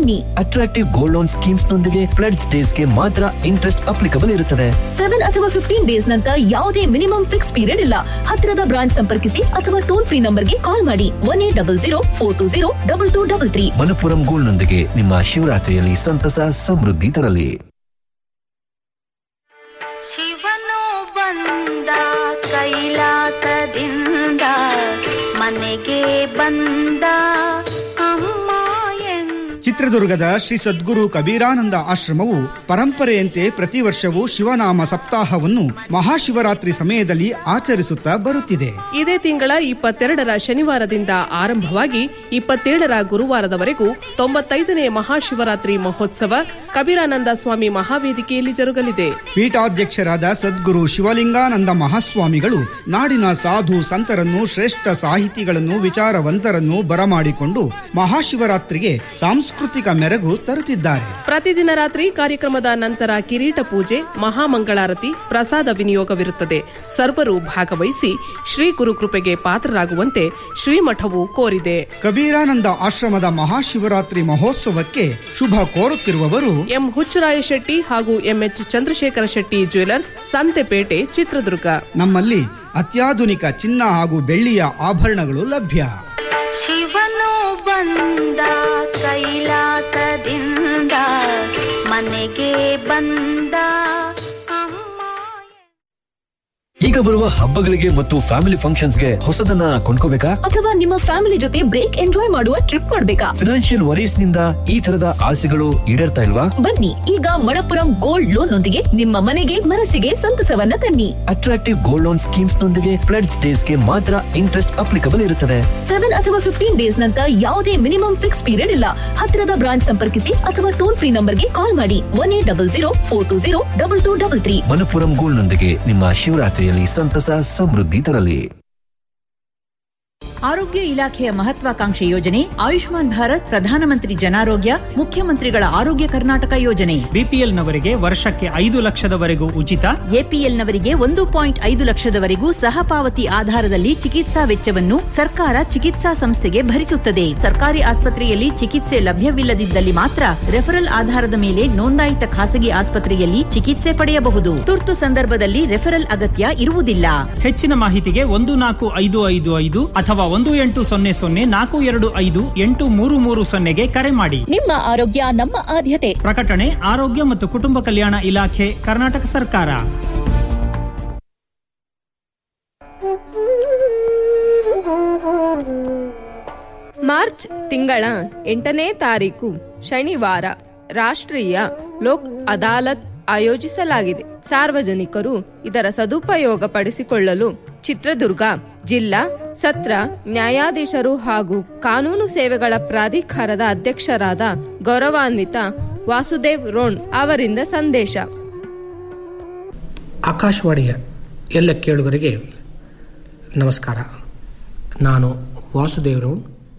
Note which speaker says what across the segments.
Speaker 1: ಬನ್ನಿ
Speaker 2: attractive gold loan schemes ನೊಂದಿಗೆ ಪ್ಲೆಡ್ಸ್ ಡೇಸ್ಗೆ ಮಾತ್ರ ಇಂಟ್ರೆಸ್ಟ್ ಅಪ್ಲಿಕಬಲ್ ಇರುತ್ತದೆ
Speaker 1: ಸೆವೆನ್ ಅಥವಾ ಫಿಫ್ಟೀನ್ ಡೇಸ್ ನಂತರ ಯಾವುದೇ ಮಿನಿಮಮ್ ಫಿಕ್ಸ್ ಪೀರಿಯಡ್ ಇಲ್ಲ ಹತ್ತಿರದ ಬ್ರಾಂಚ್ ಸಂಪರ್ಕಿಸಿ ಅಥವಾ ಟೋಲ್ ಫ್ರೀ ನಂಬರ್ಗೆ ಕಾಲ್ ಮಾಡಿ one eight double zero four two zero double two double three
Speaker 2: Manappuram gold ನೊಂದಿಗೆ ನಿಮ್ಮ ಶಿವರಾತ್ರಿಯಲ್ಲಿ ಸಂತಸ ಸಮೃದ್ಧಿ ತರಲಿ
Speaker 3: ಶಿವನು ಬಂದ ಕೈಲಾಸದಿಂದ ಮನೆಗೆ ಬಂದ ಅಮ್ಮ ಎಂದು
Speaker 4: ಚಿತ್ರದುರ್ಗದ ಶ್ರೀ ಸದ್ಗುರು ಕಬೀರಾನಂದ ಆಶ್ರಮವು ಪರಂಪರೆಯಂತೆ ಪ್ರತಿ ವರ್ಷವೂ ಶಿವನಾಮ ಸಪ್ತಾಹವನ್ನು ಮಹಾಶಿವರಾತ್ರಿ ಸಮಯದಲ್ಲಿ ಆಚರಿಸುತ್ತಾ ಬರುತ್ತಿದೆ
Speaker 5: ಇದೇ ತಿಂಗಳ ಇಪ್ಪತ್ತೆರಡರ ಶನಿವಾರದಿಂದ ಆರಂಭವಾಗಿ ಇಪ್ಪತ್ತೇಳರ ಗುರುವಾರದವರೆಗೂ ತೊಂಬತ್ತೈದನೇ ಮಹಾಶಿವರಾತ್ರಿ ಮಹೋತ್ಸವ ಕಬೀರಾನಂದ ಸ್ವಾಮಿ ಮಹಾವೇದಿಕೆಯಲ್ಲಿ ಜರುಗಲಿದೆ
Speaker 4: ಪೀಠಾಧ್ಯಕ್ಷರಾದ ಸದ್ಗುರು ಶಿವಲಿಂಗಾನಂದ ಮಹಾಸ್ವಾಮಿಗಳು ನಾಡಿನ ಸಾಧು ಸಂತರನ್ನು ಶ್ರೇಷ್ಠ ಸಾಹಿತಿಗಳನ್ನು ವಿಚಾರವಂತರನ್ನು ಬರಮಾಡಿಕೊಂಡು ಮಹಾಶಿವರಾತ್ರಿಗೆ ಸಾಂಸ್ಕೃತಿಕ ಮೆರಗು ತರುತ್ತಿದ್ದಾರೆ
Speaker 5: ಪ್ರತಿದಿನ ರಾತ್ರಿ ಕಾರ್ಯಕ್ರಮದ ನಂತರ ಕಿರೀಟ ಪೂಜೆ ಮಹಾಮಂಗಳಾರತಿ ಪ್ರಸಾದ ವಿನಿಯೋಗವಿರುತ್ತದೆ ಸರ್ವರು ಭಾಗವಹಿಸಿ ಶ್ರೀ ಗುರುಕೃಪೆಗೆ ಪಾತ್ರರಾಗುವಂತೆ ಶ್ರೀಮಠವು ಕೋರಿದೆ
Speaker 4: ಕಬೀರಾನಂದ ಆಶ್ರಮದ ಮಹಾಶಿವರಾತ್ರಿ ಮಹೋತ್ಸವಕ್ಕೆ ಶುಭ ಕೋರುತ್ತಿರುವವರು
Speaker 5: ಎಂ ಹುಚ್ಚರಾಯ ಶೆಟ್ಟಿ ಹಾಗೂ ಎಂಎಚ್ ಚಂದ್ರಶೇಖರ ಶೆಟ್ಟಿ ಜ್ಯುವೆಲರ್ಸ್ ಸಂತೆಪೇಟೆ ಚಿತ್ರದುರ್ಗ
Speaker 4: ನಮ್ಮಲ್ಲಿ ಅತ್ಯಾಧುನಿಕ ಚಿನ್ನ ಹಾಗೂ ಬೆಳ್ಳಿಯ ಆಭರಣಗಳು ಲಭ್ಯ
Speaker 3: ಶಿವನು ಬಂದ ಕೈಲಾಸದಿಂದ ಮನೆಗೆ ಬಂದ ಅಮ್ಮ
Speaker 2: ಈಗ ಬರುವ ಹಬ್ಬಗಳಿಗೆ ಮತ್ತು ಫ್ಯಾಮಿಲಿ ಫಂಕ್ಷನ್ಸ್ಗೆ ಹೊಸದನ್ನ ಕೊಂಡ್ಕೋಬೇಕಾ
Speaker 1: ಅಥವಾ ನಿಮ್ಮ ಫ್ಯಾಮಿಲಿ ಜೊತೆ ಬ್ರೇಕ್ ಎಂಜಾಯ್ ಮಾಡುವ ಟ್ರಿಪ್ ಮಾಡ್ಬೇಕಾ
Speaker 2: ಫಿನಾನ್ಷಿಯಲ್ ವರೀಸ್ ನಿಂದ ಈ ತರದ ಆಸೆಗಳು ಈಡೇರ್ತಾ ಇಲ್ವಾ
Speaker 1: ಬನ್ನಿ ಈಗ ಮಣಪುರಂ ಗೋಲ್ಡ್ ಲೋನ್ ನೊಂದಿಗೆ ನಿಮ್ಮ ಮನೆಗೆ ಮನಸ್ಸಿಗೆ ಸಂತಸವನ್ನ ತನ್ನಿ
Speaker 2: ಅಟ್ರಾಕ್ಟಿವ್ ಗೋಲ್ಡ್ ಲೋನ್ ಸ್ಕೀಮ್ಸ್ ನೊಂದಿಗೆ ಪ್ಲೆಡ್ಸ್ ಡೇಸ್ಗೆ ಮಾತ್ರ ಇಂಟ್ರೆಸ್ಟ್ ಅಪ್ಲಿಕಬಲ್ ಇರುತ್ತದೆ
Speaker 1: ಸೆವೆನ್ ಅಥವಾ ಫಿಫ್ಟೀನ್ ಡೇಸ್ ನಂತರ ಯಾವುದೇ ಮಿನಿಮಮ್ ಫಿಕ್ಸ್ ಪೀರಿಯಡ್ ಇಲ್ಲ ಹತ್ತಿರದ ಬ್ರಾಂಚ್ ಸಂಪರ್ಕಿಸಿ ಅಥವಾ ಟೋಲ್ ಫ್ರೀ ನಂಬರ್ಗೆ ಕಾಲ್ ಮಾಡಿ one eight double zero four two zero double two double three
Speaker 2: Manappuram gold ನೊಂದಿಗೆ ನಿಮ್ಮ ಶಿವರಾತ್ರಿಯಲ್ಲಿ ಸಂತಸ ಸಮೃದ್ಧಿ ತರಲಿ
Speaker 6: ಆರೋಗ್ಯ ಇಲಾಖೆಯ ಮಹತ್ವಾಕಾಂಕ್ಷೆ ಯೋಜನೆ ಆಯುಷ್ಮಾನ್ ಭಾರತ್ ಪ್ರಧಾನಮಂತ್ರಿ ಜನಾರೋಗ್ಯ ಮುಖ್ಯಮಂತ್ರಿಗಳ ಆರೋಗ್ಯ ಕರ್ನಾಟಕ ಯೋಜನೆ
Speaker 7: ಬಿಪಿಎಲ್ನವರಿಗೆ ವರ್ಷಕ್ಕೆ ಐದು ಲಕ್ಷದವರೆಗೂ ಉಚಿತ
Speaker 6: ಎಪಿಎಲ್ನವರಿಗೆ ಒಂದು ಪಾಯಿಂಟ್ ಐದು ಲಕ್ಷದವರೆಗೂ ಸಹಪಾವತಿ ಆಧಾರದಲ್ಲಿ ಚಿಕಿತ್ಸಾ ವೆಚ್ಚವನ್ನು ಸರ್ಕಾರ ಚಿಕಿತ್ಸಾ ಸಂಸ್ಥೆಗೆ ಭರಿಸುತ್ತದೆ ಸರ್ಕಾರಿ ಆಸ್ಪತ್ರೆಯಲ್ಲಿ ಚಿಕಿತ್ಸೆ ಲಭ್ಯವಿಲ್ಲದಿದ್ದಲ್ಲಿ ಮಾತ್ರ ರೆಫರಲ್ ಆಧಾರದ ಮೇಲೆ ನೋಂದಾಯಿತ ಖಾಸಗಿ ಆಸ್ಪತ್ರೆಯಲ್ಲಿ ಚಿಕಿತ್ಸೆ ಪಡೆಯಬಹುದು ತುರ್ತು ಸಂದರ್ಭದಲ್ಲಿ ರೆಫರಲ್ ಅಗತ್ಯ ಇರುವುದಿಲ್ಲ
Speaker 7: ಹೆಚ್ಚಿನ ಮಾಹಿತಿಗೆ ಒಂದು ನಾಲ್ಕು ಐದು ಐದು ಐದು ಅಥವಾ ಒಂದು ಎಂಟು ಸೊನ್ನೆ ಸೊನ್ನೆ ನಾಲ್ಕು ಎರಡು ಐದು ಎಂಟು ಮೂರು ಮೂರು ಸೊನ್ನೆಗೆ ಕರೆ ಮಾಡಿ
Speaker 1: ನಿಮ್ಮ ಆರೋಗ್ಯ ನಮ್ಮ ಆದ್ಯತೆ
Speaker 7: ಪ್ರಕಟಣೆ ಆರೋಗ್ಯ ಮತ್ತು ಕುಟುಂಬ ಕಲ್ಯಾಣ ಇಲಾಖೆ ಕರ್ನಾಟಕ ಸರ್ಕಾರ
Speaker 8: ಮಾರ್ಚ್ ತಿಂಗಳ ಎಂಟನೇ ತಾರೀಕು ಶನಿವಾರ ರಾಷ್ಟ್ರೀಯ ಲೋಕ್ ಅದಾಲತ್ ಆಯೋಜಿಸಲಾಗಿದೆ ಸಾರ್ವಜನಿಕರು ಇದರ ಸದುಪಯೋಗ ಪಡಿಸಿಕೊಳ್ಳಲು ಚಿತ್ರದುರ್ಗ ಜಿಲ್ಲಾ ಸತ್ರ ನ್ಯಾಯಾಧೀಶರು ಹಾಗೂ ಕಾನೂನು ಸೇವೆಗಳ ಪ್ರಾಧಿಕಾರದ ಅಧ್ಯಕ್ಷರಾದ ಗೌರವಾನ್ವಿತ ವಾಸುದೇವ್ ರೋಣ್ ಅವರಿಂದ ಸಂದೇಶ
Speaker 9: ಆಕಾಶವಾಣಿಯ ಎಲ್ಲ ಕೇಳುಗರಿಗೆ ನಮಸ್ಕಾರ ನಾನು ವಾಸುದೇವರೌನ್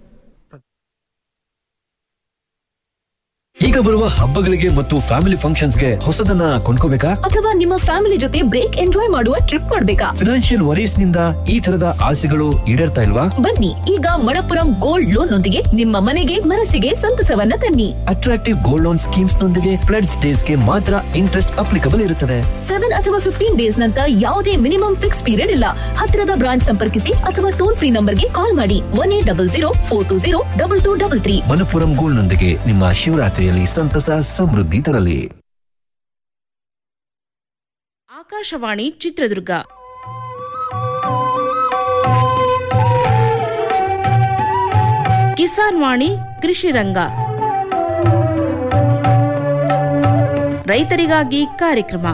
Speaker 2: ಈಗ ಬರುವ ಹಬ್ಬಗಳಿಗೆ ಮತ್ತು ಫ್ಯಾಮಿಲಿ ಫಂಕ್ಷನ್ಸ್ಗೆ ಹೊಸದನ್ನ ಕೊಂಡ್ಕೋಬೇಕಾ
Speaker 1: ಅಥವಾ ನಿಮ್ಮ ಫ್ಯಾಮಿಲಿ ಜೊತೆ ಬ್ರೇಕ್ ಎಂಜಾಯ್ ಮಾಡುವ ಟ್ರಿಪ್ ಮಾಡ್ಬೇಕಾ
Speaker 2: ಫಿನಾನ್ಷಿಯಲ್ ವರೀಸ್ ನಿಂದ ಈ ತರದ ಆಸೆಗಳು ಈಡೇರ್ತಾ ಇಲ್ವಾ
Speaker 1: ಬನ್ನಿ ಈಗ ಮಣಪುರಂ ಗೋಲ್ಡ್ ಲೋನ್ ನೊಂದಿಗೆ ನಿಮ್ಮ ಮನೆಗೆ ಮನಸ್ಸಿಗೆ ಸಂತಸವನ್ನ ತನ್ನಿ
Speaker 2: ಅಟ್ರಾಕ್ಟಿವ್ ಗೋಲ್ಡ್ ಲೋನ್ ಸ್ಕೀಮ್ಸ್ ನೊಂದಿಗೆ ಪ್ಲೆಡ್ಸ್ ಡೇಸ್ಗೆ ಮಾತ್ರ ಇಂಟ್ರೆಸ್ಟ್ ಅಪ್ಲಿಕಬಲ್ ಇರುತ್ತದೆ
Speaker 1: ಸೆವೆನ್ ಅಥವಾ ಫಿಫ್ಟೀನ್ ಡೇಸ್ ನಂತರ ಯಾವುದೇ ಮಿನಿಮಮ್ ಫಿಕ್ಸ್ ಪೀರಿಯಡ್ ಇಲ್ಲ ಹತ್ತಿರದ ಬ್ರಾಂಚ್ ಸಂಪರ್ಕಿಸಿ ಅಥವಾ ಟೋಲ್ ಫ್ರೀ ನಂಬರ್ಗೆ ಕಾಲ್ ಮಾಡಿ one eight double zero four two zero double two double three
Speaker 2: Manappuram gold ನೊಂದಿಗೆ ನಿಮ್ಮ ಶಿವರಾತ್ರಿಯಲ್ಲಿ ಸಂತಸ ಸಮೃದ್ಧಿ ತರಲಿ
Speaker 6: ಆಕಾಶವಾಣಿ ಚಿತ್ರದುರ್ಗ ಕಿಸಾನ್ ವಾಣಿ ಕೃಷಿ ರಂಗ ರೈತರಿಗಾಗಿ ಕಾರ್ಯಕ್ರಮ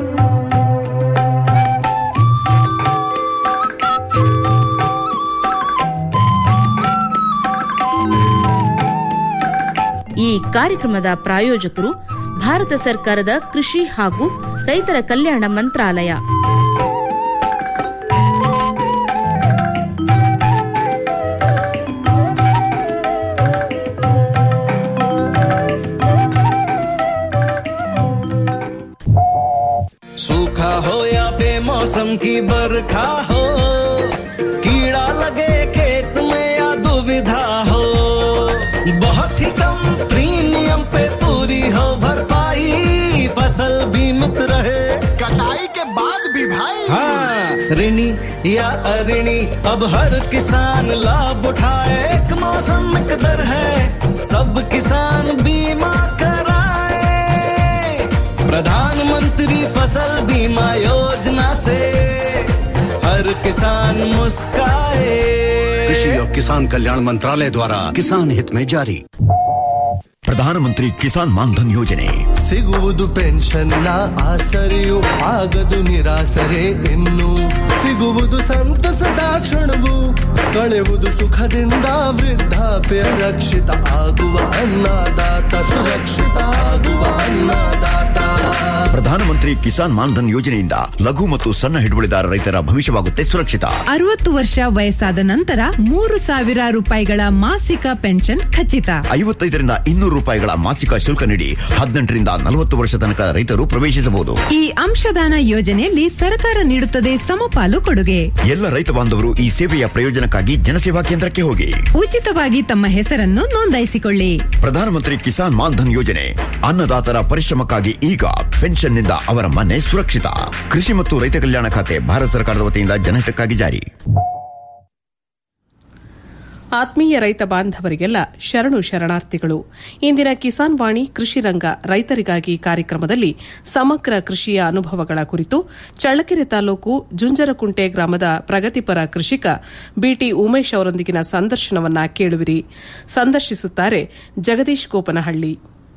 Speaker 6: ಈ ಕಾರ್ಯಕ್ರಮದ ಪ್ರಾಯೋಜಕರು ಭಾರತ ಸರ್ಕಾರದ ಕೃಷಿ ಹಾಗೂ ರೈತರ ಕಲ್ಯಾಣ ಮಂತ್ರಾಲಯ
Speaker 10: सूखा हो या बेमौसम की बरखा हो कीड़ा लगे खेत में या दुविधा हो बहुत ही कम प्रीमियम ऋणी या अऋणी अब हर किसान लाभ उठाए एक मौसम एक दर है सब किसान बीमा कराए प्रधानमंत्री फसल बीमा योजना से हर किसान मुस्काए
Speaker 11: कृषि और किसान कल्याण मंत्रालय द्वारा किसान हित में जारी
Speaker 12: ಪ್ರಧಾನಮಂತ್ರಿ ಕಿಸಾನ್ ಮಾನ್ಧನ್ ಯೋಜನೆ
Speaker 13: ಸಿಗುವುದು ಪೆನ್ಷನ್ನ ಆಸರೆಯು ಆಗದು ನಿರಾಸರೆ ಇನ್ನು ಸಿಗುವುದು ಸಂತಸದ ಕ್ಷಣವು ಕಳೆವುದು ಸುಖದಿಂದ ವೃದ್ಧಾಪ್ಯ ರಕ್ಷಿತ ಆಗುವ ಅನ್ನದಾತ ಸುರಕ್ಷಿತ ಆಗುವ ಅನ್ನದಾತ
Speaker 12: ಪ್ರಧಾನಮಂತ್ರಿ ಕಿಸಾನ್ ಮಾನ್ಧನ್ ಯೋಜನೆಯಿಂದ ಲಘು ಮತ್ತು ಸಣ್ಣ ಹಿಡುವಳಿದಾರ ರೈತರ ಭವಿಷ್ಯವಾಗುತ್ತೆ ಸುರಕ್ಷಿತ
Speaker 14: ಅರವತ್ತು ವರ್ಷ ವಯಸ್ಸಾದ ನಂತರ ಮೂರು ಸಾವಿರ ರೂಪಾಯಿಗಳ ಮಾಸಿಕ ಪೆನ್ಷನ್ ಖಚಿತ
Speaker 12: ಐವತ್ತೈದರಿಂದ ಇನ್ನೂರು ರೂಪಾಯಿಗಳ ಮಾಸಿಕ ಶುಲ್ಕ ನೀಡಿ ಹದಿನೆಂಟರಿಂದ ನಲವತ್ತು ವರ್ಷ ತನಕ ರೈತರು ಪ್ರವೇಶಿಸಬಹುದು
Speaker 14: ಈ ಅಂಶದಾನ ಯೋಜನೆಯಲ್ಲಿ ಸರ್ಕಾರ ನೀಡುತ್ತದೆ ಸಮಪಾಲು ಕೊಡುಗೆ
Speaker 12: ಎಲ್ಲ ರೈತ ಬಾಂಧವರು ಈ ಸೇವೆಯ ಪ್ರಯೋಜನಕ್ಕಾಗಿ ಜನಸೇವಾ ಕೇಂದ್ರಕ್ಕೆ ಹೋಗಿ
Speaker 14: ಉಚಿತವಾಗಿ ತಮ್ಮ ಹೆಸರನ್ನು ನೋಂದಾಯಿಸಿಕೊಳ್ಳಿ
Speaker 12: ಪ್ರಧಾನಮಂತ್ರಿ ಕಿಸಾನ್ ಮಾನ್ಧನ್ ಯೋಜನೆ ಅನ್ನದಾತರ ಪರಿಶ್ರಮಕ್ಕಾಗಿ ಈಗ ಪೆನ್ಷನ್ನಿಂದ ಅವರ ಮನೆ ಸುರಕ್ಷಿತ ಕೃಷಿ ಮತ್ತು ರೈತ ಕಲ್ಯಾಣ ಖಾತೆ ಭಾರತ ಸರ್ಕಾರದ ವತಿಯಿಂದ ಜನಹಿತಕ್ಕಾಗಿ ಜಾರಿ
Speaker 5: ಆತ್ಮೀಯ ರೈತ ಬಾಂಧವರಿಗೆಲ್ಲ ಶರಣು ಶರಣಾರ್ಥಿಗಳು ಇಂದಿನ ಕಿಸಾನ್ ವಾಣಿ ಕೃಷಿ ರಂಗ ರೈತರಿಗಾಗಿ ಕಾರ್ಯಕ್ರಮದಲ್ಲಿ ಸಮಗ್ರ ಕೃಷಿಯ ಅನುಭವಗಳ ಕುರಿತು ಚಳ್ಳಕೆರೆ ತಾಲೂಕು ಜುಂಜರಕುಂಟೆ ಗ್ರಾಮದ ಪ್ರಗತಿಪರ ಕೃಷಿಕ ಬಿಟಿ ಉಮೇಶ್ ಅವರೊಂದಿಗಿನ ಸಂದರ್ಶನವನ್ನ ಕೇಳುವಿರಿ ಸಂದರ್ಶಿಸುತ್ತಾರೆ ಜಗದೀಶ್ ಗೋಪನಹಳ್ಳಿ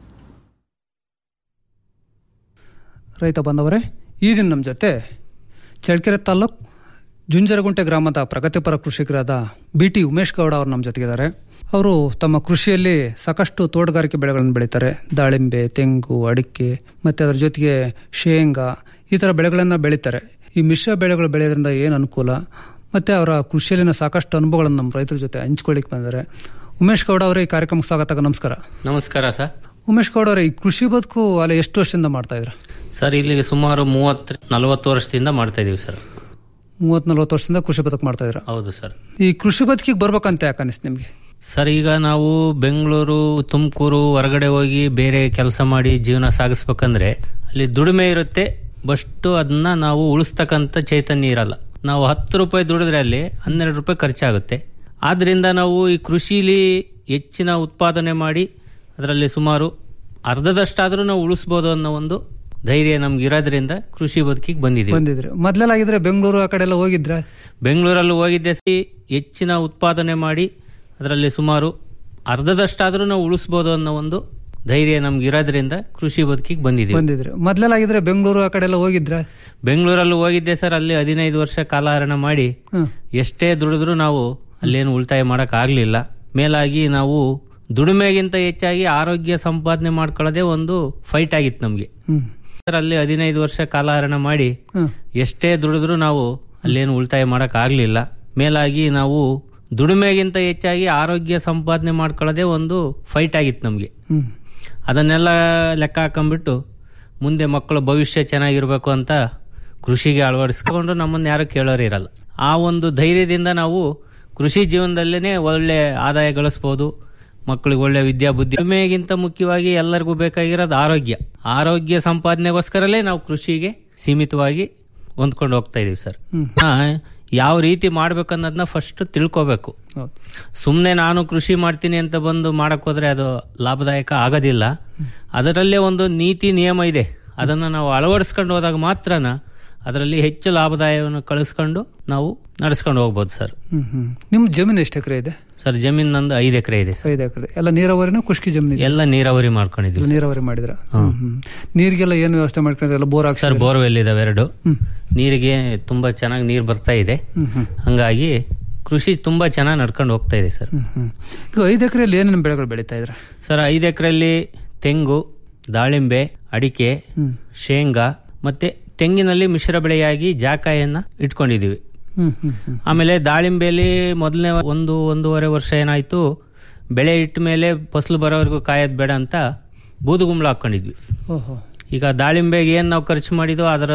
Speaker 15: ರೈತ ಬಾಂಧವರೇ ಈ ದಿನ ನಮ್ಮ ಜೊತೆ ಚಳ್ಳಕೆರೆ ತಾಲ್ಲೂಕು ಜುಂಜರಗುಂಟೆ ಗ್ರಾಮದ ಪ್ರಗತಿಪರ ಕೃಷಿಕರಾದ ಬಿ ಟಿ ಉಮೇಶ್ ಗೌಡ ಅವರು ನಮ್ಮ ಜೊತೆಗಿದ್ದಾರೆ ಅವರು ತಮ್ಮ ಕೃಷಿಯಲ್ಲಿ ಸಾಕಷ್ಟು ತೋಟಗಾರಿಕೆ ಬೆಳೆಗಳನ್ನು ಬೆಳೀತಾರೆ ದಾಳಿಂಬೆ ತೆಂಗು ಅಡಿಕೆ ಮತ್ತು ಅದರ ಜೊತೆಗೆ ಶೇಂಗಾ ಈ ಥರ ಬೆಳೆಗಳನ್ನು ಬೆಳೀತಾರೆ ಈ ಮಿಶ್ರ ಬೆಳೆಗಳು ಬೆಳೆಯೋದ್ರಿಂದ ಏನು ಅನುಕೂಲ ಮತ್ತು ಅವರ ಕೃಷಿಯಲ್ಲಿನ ಸಾಕಷ್ಟು ಅನುಭವಗಳನ್ನು ನಮ್ಮ ರೈತರ ಜೊತೆ ಹಂಚ್ಕೊಳ್ಳಿಕ್ಕೆ ಬಂದಿದ್ದಾರೆ ಉಮೇಶ್ ಗೌಡ ಅವರೇ ಈ ಕಾರ್ಯಕ್ರಮಕ್ಕೆ ಸ್ವಾಗತ ನಮಸ್ಕಾರ
Speaker 16: ನಮಸ್ಕಾರ ಸರ್
Speaker 15: ಉಮೇಶ್ ಗೌಡ ಅವರೇ ಈ ಕೃಷಿ ಬದುಕು ಅಲ್ಲಿ ಎಷ್ಟು ವರ್ಷದಿಂದ ಮಾಡ್ತಾ ಇದ್ರ
Speaker 16: ಸರ್ ಇಲ್ಲಿಗೆ ಸುಮಾರು ಮೂವತ್ತು ನಲವತ್ತು ವರ್ಷದಿಂದ ಮಾಡ್ತಾ ಇದೀವಿ ಸರ್
Speaker 15: ಮೂವತ್ ನಲ್ವತ್ತು ವರ್ಷದಿಂದ ಕೃಷಿ ಬದುಕು ಮಾಡ್ತಾ ಇದ್ರ
Speaker 16: ಹೌದು ಸರ್
Speaker 15: ಈ ಕೃಷಿ ಬದುಕಿಗೆ ಬರ್ಬೇಕಂತ ಯಾಕೆ ಅನಿಸ್ತು ನಿಮಗೆ
Speaker 16: ಸರ್ ಈಗ ನಾವು ಬೆಂಗಳೂರು ತುಮಕೂರು ಹೊರಗಡೆ ಹೋಗಿ ಬೇರೆ ಕೆಲಸ ಮಾಡಿ ಜೀವನ ಸಾಗಿಸ್ಬೇಕಂದ್ರೆ ಅಲ್ಲಿ ದುಡಿಮೆ ಇರುತ್ತೆ ಬಷ್ಟು ಅದನ್ನ ನಾವು ಉಳಿಸ್ತಕ್ಕಂಥ ಚೈತನ್ಯ ಇರಲ್ಲ ನಾವು ಹತ್ತು ರೂಪಾಯಿ ದುಡಿದ್ರೆ ಅಲ್ಲಿ ಹನ್ನೆರಡು ರೂಪಾಯಿ ಖರ್ಚಾಗುತ್ತೆ ಆದ್ರಿಂದ ನಾವು ಈ ಕೃಷಿಲಿ ಹೆಚ್ಚಿನ ಉತ್ಪಾದನೆ ಮಾಡಿ ಅದರಲ್ಲಿ ಸುಮಾರು ಅರ್ಧದಷ್ಟಾದರೂ ನಾವು ಉಳಿಸ್ಬೋದು ಅನ್ನೋ ಒಂದು ಧೈರ್ಯ ನಮ್ಗೆ ಇರೋದ್ರಿಂದ ಕೃಷಿ ಬದುಕಿಗೆ ಬಂದಿದ್ದೀವಿ
Speaker 15: ಬಂದಿದ್ರೆ ಮೊದ್ಲೆಲ್ಲ ಆಗಿದ್ರೆ ಬೆಂಗಳೂರು ಆ ಕಡೆ ಎಲ್ಲ ಹೋಗಿದ್ರೆ
Speaker 16: ಬೆಂಗಳೂರಲ್ಲಿ ಹೋಗಿದ್ದೆ ಸಿ ಹೆಚ್ಚಿನ ಉತ್ಪಾದನೆ ಮಾಡಿ ಅದರಲ್ಲಿ ಸುಮಾರು ಅರ್ಧದಷ್ಟಾದರೂ ನಾವು ಉಳಿಸ್ಬೋದು ಅನ್ನೋ ಒಂದು ಧೈರ್ಯ ನಮ್ಗೆ ಇರೋದ್ರಿಂದ ಕೃಷಿ ಬದುಕಿಗೆ ಬಂದಿದ್ದೀವಿ
Speaker 15: ಬಂದಿದ್ರೆ ಮೊದ್ಲೆಲ್ಲ ಆಗಿದ್ರೆ ಬೆಂಗಳೂರು ಆ ಕಡೆ ಎಲ್ಲ ಹೋಗಿದ್ರೆ
Speaker 16: ಬೆಂಗಳೂರಲ್ಲಿ ಹೋಗಿದ್ದೆ ಸರ್ ಅಲ್ಲಿ ಹದಿನೈದು ವರ್ಷ ಕಾಲಹರಣ ಮಾಡಿ
Speaker 15: ಹ್ಮ್.
Speaker 16: ಎಷ್ಟೇ ದುಡಿದ್ರು ನಾವು ಅಲ್ಲೇನು ಉಳಿತಾಯ ಮಾಡಕ್ ಆಗ್ಲಿಲ್ಲ ಮೇಲಾಗಿ ನಾವು ದುಡಿಮೆಗಿಂತ ಹೆಚ್ಚಾಗಿ ಆರೋಗ್ಯ ಸಂಪಾದನೆ ಮಾಡ್ಕೊಳ್ಳೋದೇ ಒಂದು ಫೈಟ್ ಆಗಿತ್ತು ನಮ್ಗೆ
Speaker 15: ಹ್ಮ್.
Speaker 16: ಸರ್ ಅಲ್ಲಿ ಹದಿನೈದು ವರ್ಷ ಕಾಲಹರಣ ಮಾಡಿ
Speaker 15: ಹ್ಮ್.
Speaker 16: ಎಷ್ಟೇ ದುಡಿದ್ರು ನಾವು ಅಲ್ಲೇನು ಉಳಿತಾಯ ಮಾಡಕ್ ಆಗ್ಲಿಲ್ಲ ಮೇಲಾಗಿ ನಾವು ದುಡಿಮೆಗಿಂತ ಹೆಚ್ಚಾಗಿ ಆರೋಗ್ಯ ಸಂಪಾದನೆ ಮಾಡ್ಕೊಳ್ಳೋದೇ ಒಂದು ಫೈಟ್ ಆಗಿತ್ತು ನಮ್ಗೆ
Speaker 15: ಹ್ಮ್.
Speaker 16: ಅದನ್ನೆಲ್ಲ ಲೆಕ್ಕ ಹಾಕೊಂಡ್ಬಿಟ್ಟು ಮುಂದೆ ಮಕ್ಕಳ ಭವಿಷ್ಯ ಚೆನ್ನಾಗಿರ್ಬೇಕು ಅಂತ ಕೃಷಿಗೆ ಅಳವಡಿಸ್ಕೊಂಡು ನಮ್ಮನ್ನು ಯಾರು ಕೇಳೋರು ಇರಲ್ಲ ಆ ಒಂದು ಧೈರ್ಯದಿಂದ ನಾವು ಕೃಷಿ ಜೀವನದಲ್ಲೇ ಒಳ್ಳೆ ಆದಾಯ ಗಳಿಸ್ಬೋದು ಮಕ್ಕಳಿಗೆ ಒಳ್ಳೆ ವಿದ್ಯಾಬುದ್ಧಿ ವಿಮೆಗಿಂತ ಮುಖ್ಯವಾಗಿ ಎಲ್ಲರಿಗೂ ಬೇಕಾಗಿರೋದು ಆರೋಗ್ಯ ಆರೋಗ್ಯ ಸಂಪಾದನೆಗೋಸ್ಕರಲೇ ನಾವು ಕೃಷಿಗೆ ಸೀಮಿತವಾಗಿ ಹೊಂದ್ಕೊಂಡು ಹೋಗ್ತಾ ಇದೀವಿ ಸರ್
Speaker 15: ಹ್ಮ್.
Speaker 16: ಹಾ, ಯಾವ ರೀತಿ ಮಾಡ್ಬೇಕನ್ನೋದನ್ನ ಫಸ್ಟ್ ತಿಳ್ಕೋಬೇಕು
Speaker 15: ಹೌದು.
Speaker 16: ಸುಮ್ಮನೆ ನಾನು ಕೃಷಿ ಮಾಡ್ತೀನಿ ಅಂತ ಬಂದು ಮಾಡಕ್ ಹೋದ್ರೆ ಅದು ಲಾಭದಾಯಕ ಆಗೋದಿಲ್ಲ ಅದರಲ್ಲೇ ಒಂದು ನೀತಿ ನಿಯಮ ಇದೆ ಅದನ್ನ ನಾವು ಅಳವಡಿಸ್ಕೊಂಡು ಹೋದಾಗ ಮಾತ್ರನ ಅದರಲ್ಲಿ ಹೆಚ್ಚು ಲಾಭದಾಯವನ್ನು ಕಳಿಸ್ಕೊಂಡು ನಾವು ನಡೆಸ್ಕೊಂಡು ಹೋಗ್ಬೋದು ಸರ್
Speaker 15: ಹ್ಮ್ ಹ್ಮ್ ನಿಮ್ ಜಮೀನು ಎಷ್ಟು ಎಕರೆ ಇದೆ
Speaker 16: ಸರ್ ಜಮೀನ್ ನಂದು ಐದು ಎಕರೆ ಇದೆ ಸರ್
Speaker 15: ಐದು ಎಕರೆ ಎಲ್ಲ ನೀರಾವರಿನ ಖುಷ್ಕಿ ಜಮೀನು ಇದೆ
Speaker 16: ಎಲ್ಲ ನೀರಾವರಿ ಮಾಡ್ಕೊಂಡಿದ್ದೀವಿ
Speaker 15: ಎಲ್ಲ ನೀರಾವರಿ ಮಾಡಿದ್ರ ಹ್ಮ್ ಹ್ಮ್ ನೀರಿಗೆಲ್ಲ ಏನು ವ್ಯವಸ್ಥೆ ಮಾಡ್ಕೊಂಡಿದ್ರೆ ಎಲ್ಲ ಬೋರ್ ಹಾಕ್ಸಿ
Speaker 16: ಸರ್ ಬೋರ್ವೆಲ್ ಇದಾವೆ ಎರಡು ನೀರಿಗೆ ತುಂಬಾ ಚೆನ್ನಾಗಿ ನೀರು ಬರ್ತಾ ಇದೆ
Speaker 15: ಹ್ಮ್ ಹ್ಮ್
Speaker 16: ಹಂಗಾಗಿ ಕೃಷಿ ತುಂಬಾ ಚೆನ್ನಾಗಿ ನಡ್ಕೊಂಡು ಹೋಗ್ತಾ ಇದೆ ಸರ್
Speaker 15: ಹ್ಮ್ ಹ್ಮ್ ಈಗ ಐದು ಎಕರೆಯಲ್ಲಿ ಏನೇನು ಬೆಳೆಗಳು ಬೆಳೀತಾ ಇದ್ರ
Speaker 16: ಸರ್ ಐದು ಎಕರೆಯಲ್ಲಿ ತೆಂಗು ದಾಳಿಂಬೆ ಅಡಿಕೆ
Speaker 15: ಹ್ಮ್.
Speaker 16: ಶೇಂಗಾ ಮತ್ತೆ ತೆಂಗಿನಲ್ಲಿ ಮಿಶ್ರ ಬೆಳೆಯಾಗಿ ಜಾಕಾಯನ್ನ ಇಟ್ಕೊಂಡಿದೀವಿ
Speaker 15: ಹ್ಮ್ ಹ್ಮ್ ಹ್ಮ್
Speaker 16: ಆಮೇಲೆ ದಾಳಿಂಬೆಯಲ್ಲಿ ಮೊದಲನೇ ಒಂದು ಒಂದೂವರೆ ವರ್ಷ ಏನಾಯ್ತು ಬೆಳೆ ಇಟ್ಟ ಮೇಲೆ ಫಸಲು ಬರೋವರೆಗೂ ಕಾಯೋದು ಬೇಡ ಅಂತ ಬೂದುಗುಂಬಳ ಹಾಕೊಂಡಿದ್ವಿ
Speaker 15: ಓಹೋ
Speaker 16: ಈಗ ದಾಳಿಂಬೆಗೆ ಏನು ನಾವು ಖರ್ಚು ಮಾಡಿದೋ ಅದರ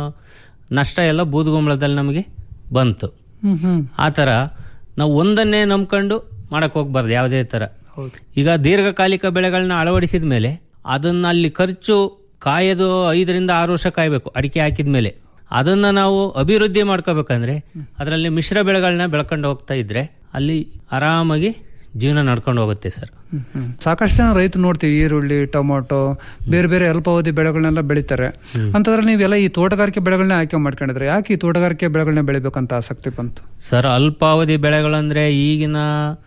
Speaker 16: ನಷ್ಟ ಎಲ್ಲ ಬೂದುಗುಂಬಳದಲ್ಲಿ ನಮಗೆ ಬಂತು
Speaker 15: ಹ್ಮ್ ಹ್ಮ್
Speaker 16: ಆ ಥರ ನಾವು ಒಂದನ್ನೇ ನಂಬ್ಕೊಂಡು ಮಾಡಕ್ ಹೋಗ್ಬಾರ್ದು ಯಾವುದೇ ಥರ
Speaker 15: ಹೌದು
Speaker 16: ಈಗ ದೀರ್ಘಕಾಲಿಕ ಬೆಳೆಗಳನ್ನ ಅಳವಡಿಸಿದ ಮೇಲೆ ಅದನ್ನ ಅಲ್ಲಿ ಖರ್ಚು ಕಾಯೋದು ಐದರಿಂದ ಆರು ವರ್ಷ ಕಾಯಬೇಕು ಅಡಿಕೆ ಹಾಕಿದ ಮೇಲೆ ಅದನ್ನ ನಾವು ಅಭಿವೃದ್ಧಿ ಮಾಡ್ಕೋಬೇಕಂದ್ರೆ ಅದರಲ್ಲಿ ಮಿಶ್ರ ಬೆಳೆಗಳನ್ನ ಬೆಳ್ಕೊಂಡು ಹೋಗ್ತಾ ಇದ್ರೆ ಅಲ್ಲಿ ಆರಾಮಾಗಿ ಜೀವನ ನಡ್ಕೊಂಡು ಹೋಗುತ್ತೆ ಸರ್
Speaker 15: ಸಾಕಷ್ಟು ಜನ ರೈತರು ನೋಡ್ತೀವಿ ಈರುಳ್ಳಿ ಟೊಮೊಟೊ ಬೇರೆ ಬೇರೆ ಅಲ್ಪಾವಧಿ ಬೆಳೆಗಳನ್ನೆಲ್ಲ ಬೆಳಿತಾರೆ ಅಂತಂದ್ರೆ ನೀವೆಲ್ಲ ಈ ತೋಟಗಾರಿಕೆ ಬೆಳೆಗಳನ್ನ ಆಯ್ಕೆ ಮಾಡ್ಕೊಂಡಿದ್ರೆ ಯಾಕೆ ಈ ತೋಟಗಾರಿಕೆ ಬೆಳೆಗಳನ್ನ ಬೆಳಿಬೇಕಂತ ಆಸಕ್ತಿ ಬಂತು
Speaker 16: ಸರ್ ಅಲ್ಪಾವಧಿ ಬೆಳೆಗಳಂದ್ರೆ ಈಗಿನ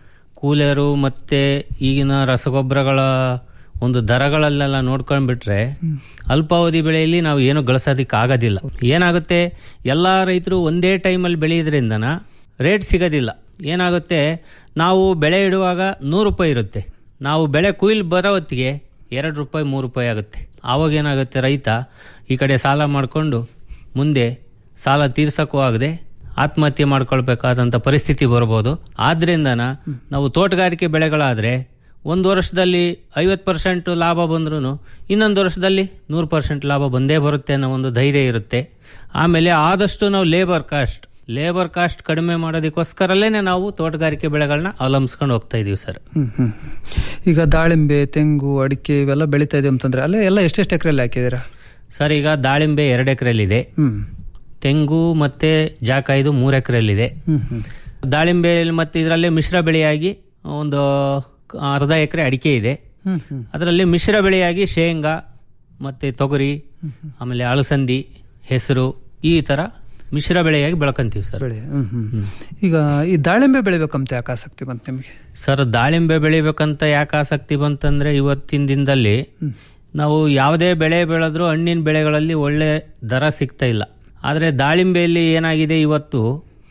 Speaker 16: ಕೂಲರು ಮತ್ತೆ ಈಗಿನ ರಸಗೊಬ್ಬರಗಳ ಒಂದು ದರಗಳಲ್ಲೆಲ್ಲ ನೋಡ್ಕೊಂಡ್ಬಿಟ್ರೆ ಅಲ್ಪಾವಧಿ ಬೆಳೆಯಲ್ಲಿ ನಾವು ಏನು ಗಳಿಸೋದಕ್ಕೆ ಆಗೋದಿಲ್ಲ ಏನಾಗುತ್ತೆ ಎಲ್ಲ ರೈತರು ಒಂದೇ ಟೈಮಲ್ಲಿ ಬೆಳೆಯೋದ್ರಿಂದನ ರೇಟ್ ಸಿಗೋದಿಲ್ಲ ಏನಾಗುತ್ತೆ ನಾವು ಬೆಳೆ ಇಡುವಾಗ ನೂರು ರೂಪಾಯಿ ಇರುತ್ತೆ ನಾವು ಬೆಳೆ ಕುಯ್ಲ್ ಬರೋ ಹೊತ್ತಿಗೆ ಎರಡು ರೂಪಾಯಿ ಮೂರು ರೂಪಾಯಿ ಆಗುತ್ತೆ ಆವಾಗ ಏನಾಗುತ್ತೆ ರೈತ ಈ ಕಡೆ ಸಾಲ ಮಾಡಿಕೊಂಡು ಮುಂದೆ ಸಾಲ ತೀರ್ಸಕ್ಕೂ ಆಗದೆ ಆತ್ಮಹತ್ಯೆ ಮಾಡ್ಕೊಳ್ಬೇಕಾದಂಥ ಪರಿಸ್ಥಿತಿ ಬರ್ಬೋದು ಆದ್ರಿಂದನ ನಾವು ತೋಟಗಾರಿಕೆ ಬೆಳೆಗಳಾದರೆ ಒಂದು ವರ್ಷದಲ್ಲಿ ಐವತ್ತು ಪರ್ಸೆಂಟ್ ಲಾಭ ಬಂದ್ರೂ ಇನ್ನೊಂದು ವರ್ಷದಲ್ಲಿ ನೂರು ಪರ್ಸೆಂಟ್ ಲಾಭ ಬಂದೇ ಬರುತ್ತೆ ಅನ್ನೋ ಒಂದು ಧೈರ್ಯ ಇರುತ್ತೆ ಆಮೇಲೆ ಆದಷ್ಟು ನಾವು ಲೇಬರ್ ಕಾಸ್ಟ್ ಲೇಬರ್ ಕಾಸ್ಟ್ ಕಡಿಮೆ ಮಾಡೋದಕ್ಕೋಸ್ಕರಲ್ಲೇ ನಾವು ತೋಟಗಾರಿಕೆ ಬೆಳೆಗಳನ್ನ ಅವಲಂಬಿಸ್ಕೊಂಡು ಹೋಗ್ತಾ ಇದೀವಿ ಸರ್
Speaker 15: ಹ್ಮ್ ಹ್ಮ್ ಈಗ ದಾಳಿಂಬೆ ತೆಂಗು ಅಡಿಕೆ ಇವೆಲ್ಲ ಬೆಳೀತಾ ಇದೆ ಅಂತಂದ್ರೆ ಅಲ್ಲೇ ಎಲ್ಲ ಎಷ್ಟೆಷ್ಟು ಎಕರೆಯಲ್ಲಿ ಹಾಕಿದ್ದೀರಾ
Speaker 16: ಸರ್ ಈಗ ದಾಳಿಂಬೆ ಎರಡು ಎಕರೆಯಲ್ಲಿದೆ
Speaker 15: ಹ್ಮ್
Speaker 16: ತೆಂಗು ಮತ್ತೆ ಜಾಕಾಯ್ದು ಮೂರು ಎಕರೆಯಲ್ಲಿದೆ
Speaker 15: ಹ್ಮ್ ಹ್ಮ್
Speaker 16: ದಾಳಿಂಬೆ ಮತ್ತೆ ಇದರಲ್ಲೇ ಮಿಶ್ರ ಬೆಳೆಯಾಗಿ ಒಂದು ಅರ್ಧ ಎಕರೆ ಅಡಿಕೆ ಇದೆ
Speaker 15: ಹ್ಮ್ ಹ್ಮ್
Speaker 16: ಅದರಲ್ಲಿ ಮಿಶ್ರ ಬೆಳೆಯಾಗಿ ಶೇಂಗಾ ಮತ್ತೆ ತೊಗರಿ ಆಮೇಲೆ ಅಳಸಂದಿ ಹೆಸರು ಈ ತರ ಮಿಶ್ರ ಬೆಳೆಯಾಗಿ ಬೆಳ್ಕೊಂತೀವಿ ಸರ್
Speaker 15: ಬೆಳೆ ಹ್ಮ್ ಹ್ಮ್ ಈಗ ಈ ದಾಳಿಂಬೆ ಬೆಳಿಬೇಕಂತ ಯಾಕೆ ಆಸಕ್ತಿ ಬಂತು ನಿಮಗೆ
Speaker 16: ಸರ್ ದಾಳಿಂಬೆ ಬೆಳಿಬೇಕಂತ ಯಾಕೆ ಆಸಕ್ತಿ ಬಂತಂದ್ರೆ ಇವತ್ತಿನ ದಿನದಲ್ಲಿ ನಾವು ಯಾವುದೇ ಬೆಳೆ ಬೆಳೆದ್ರೂ ಹಣ್ಣಿನ ಬೆಳೆಗಳಲ್ಲಿ ಒಳ್ಳೆ ದರ ಸಿಗ್ತಾ ಇಲ್ಲ ಆದರೆ ದಾಳಿಂಬೆಯಲ್ಲಿ ಏನಾಗಿದೆ ಇವತ್ತು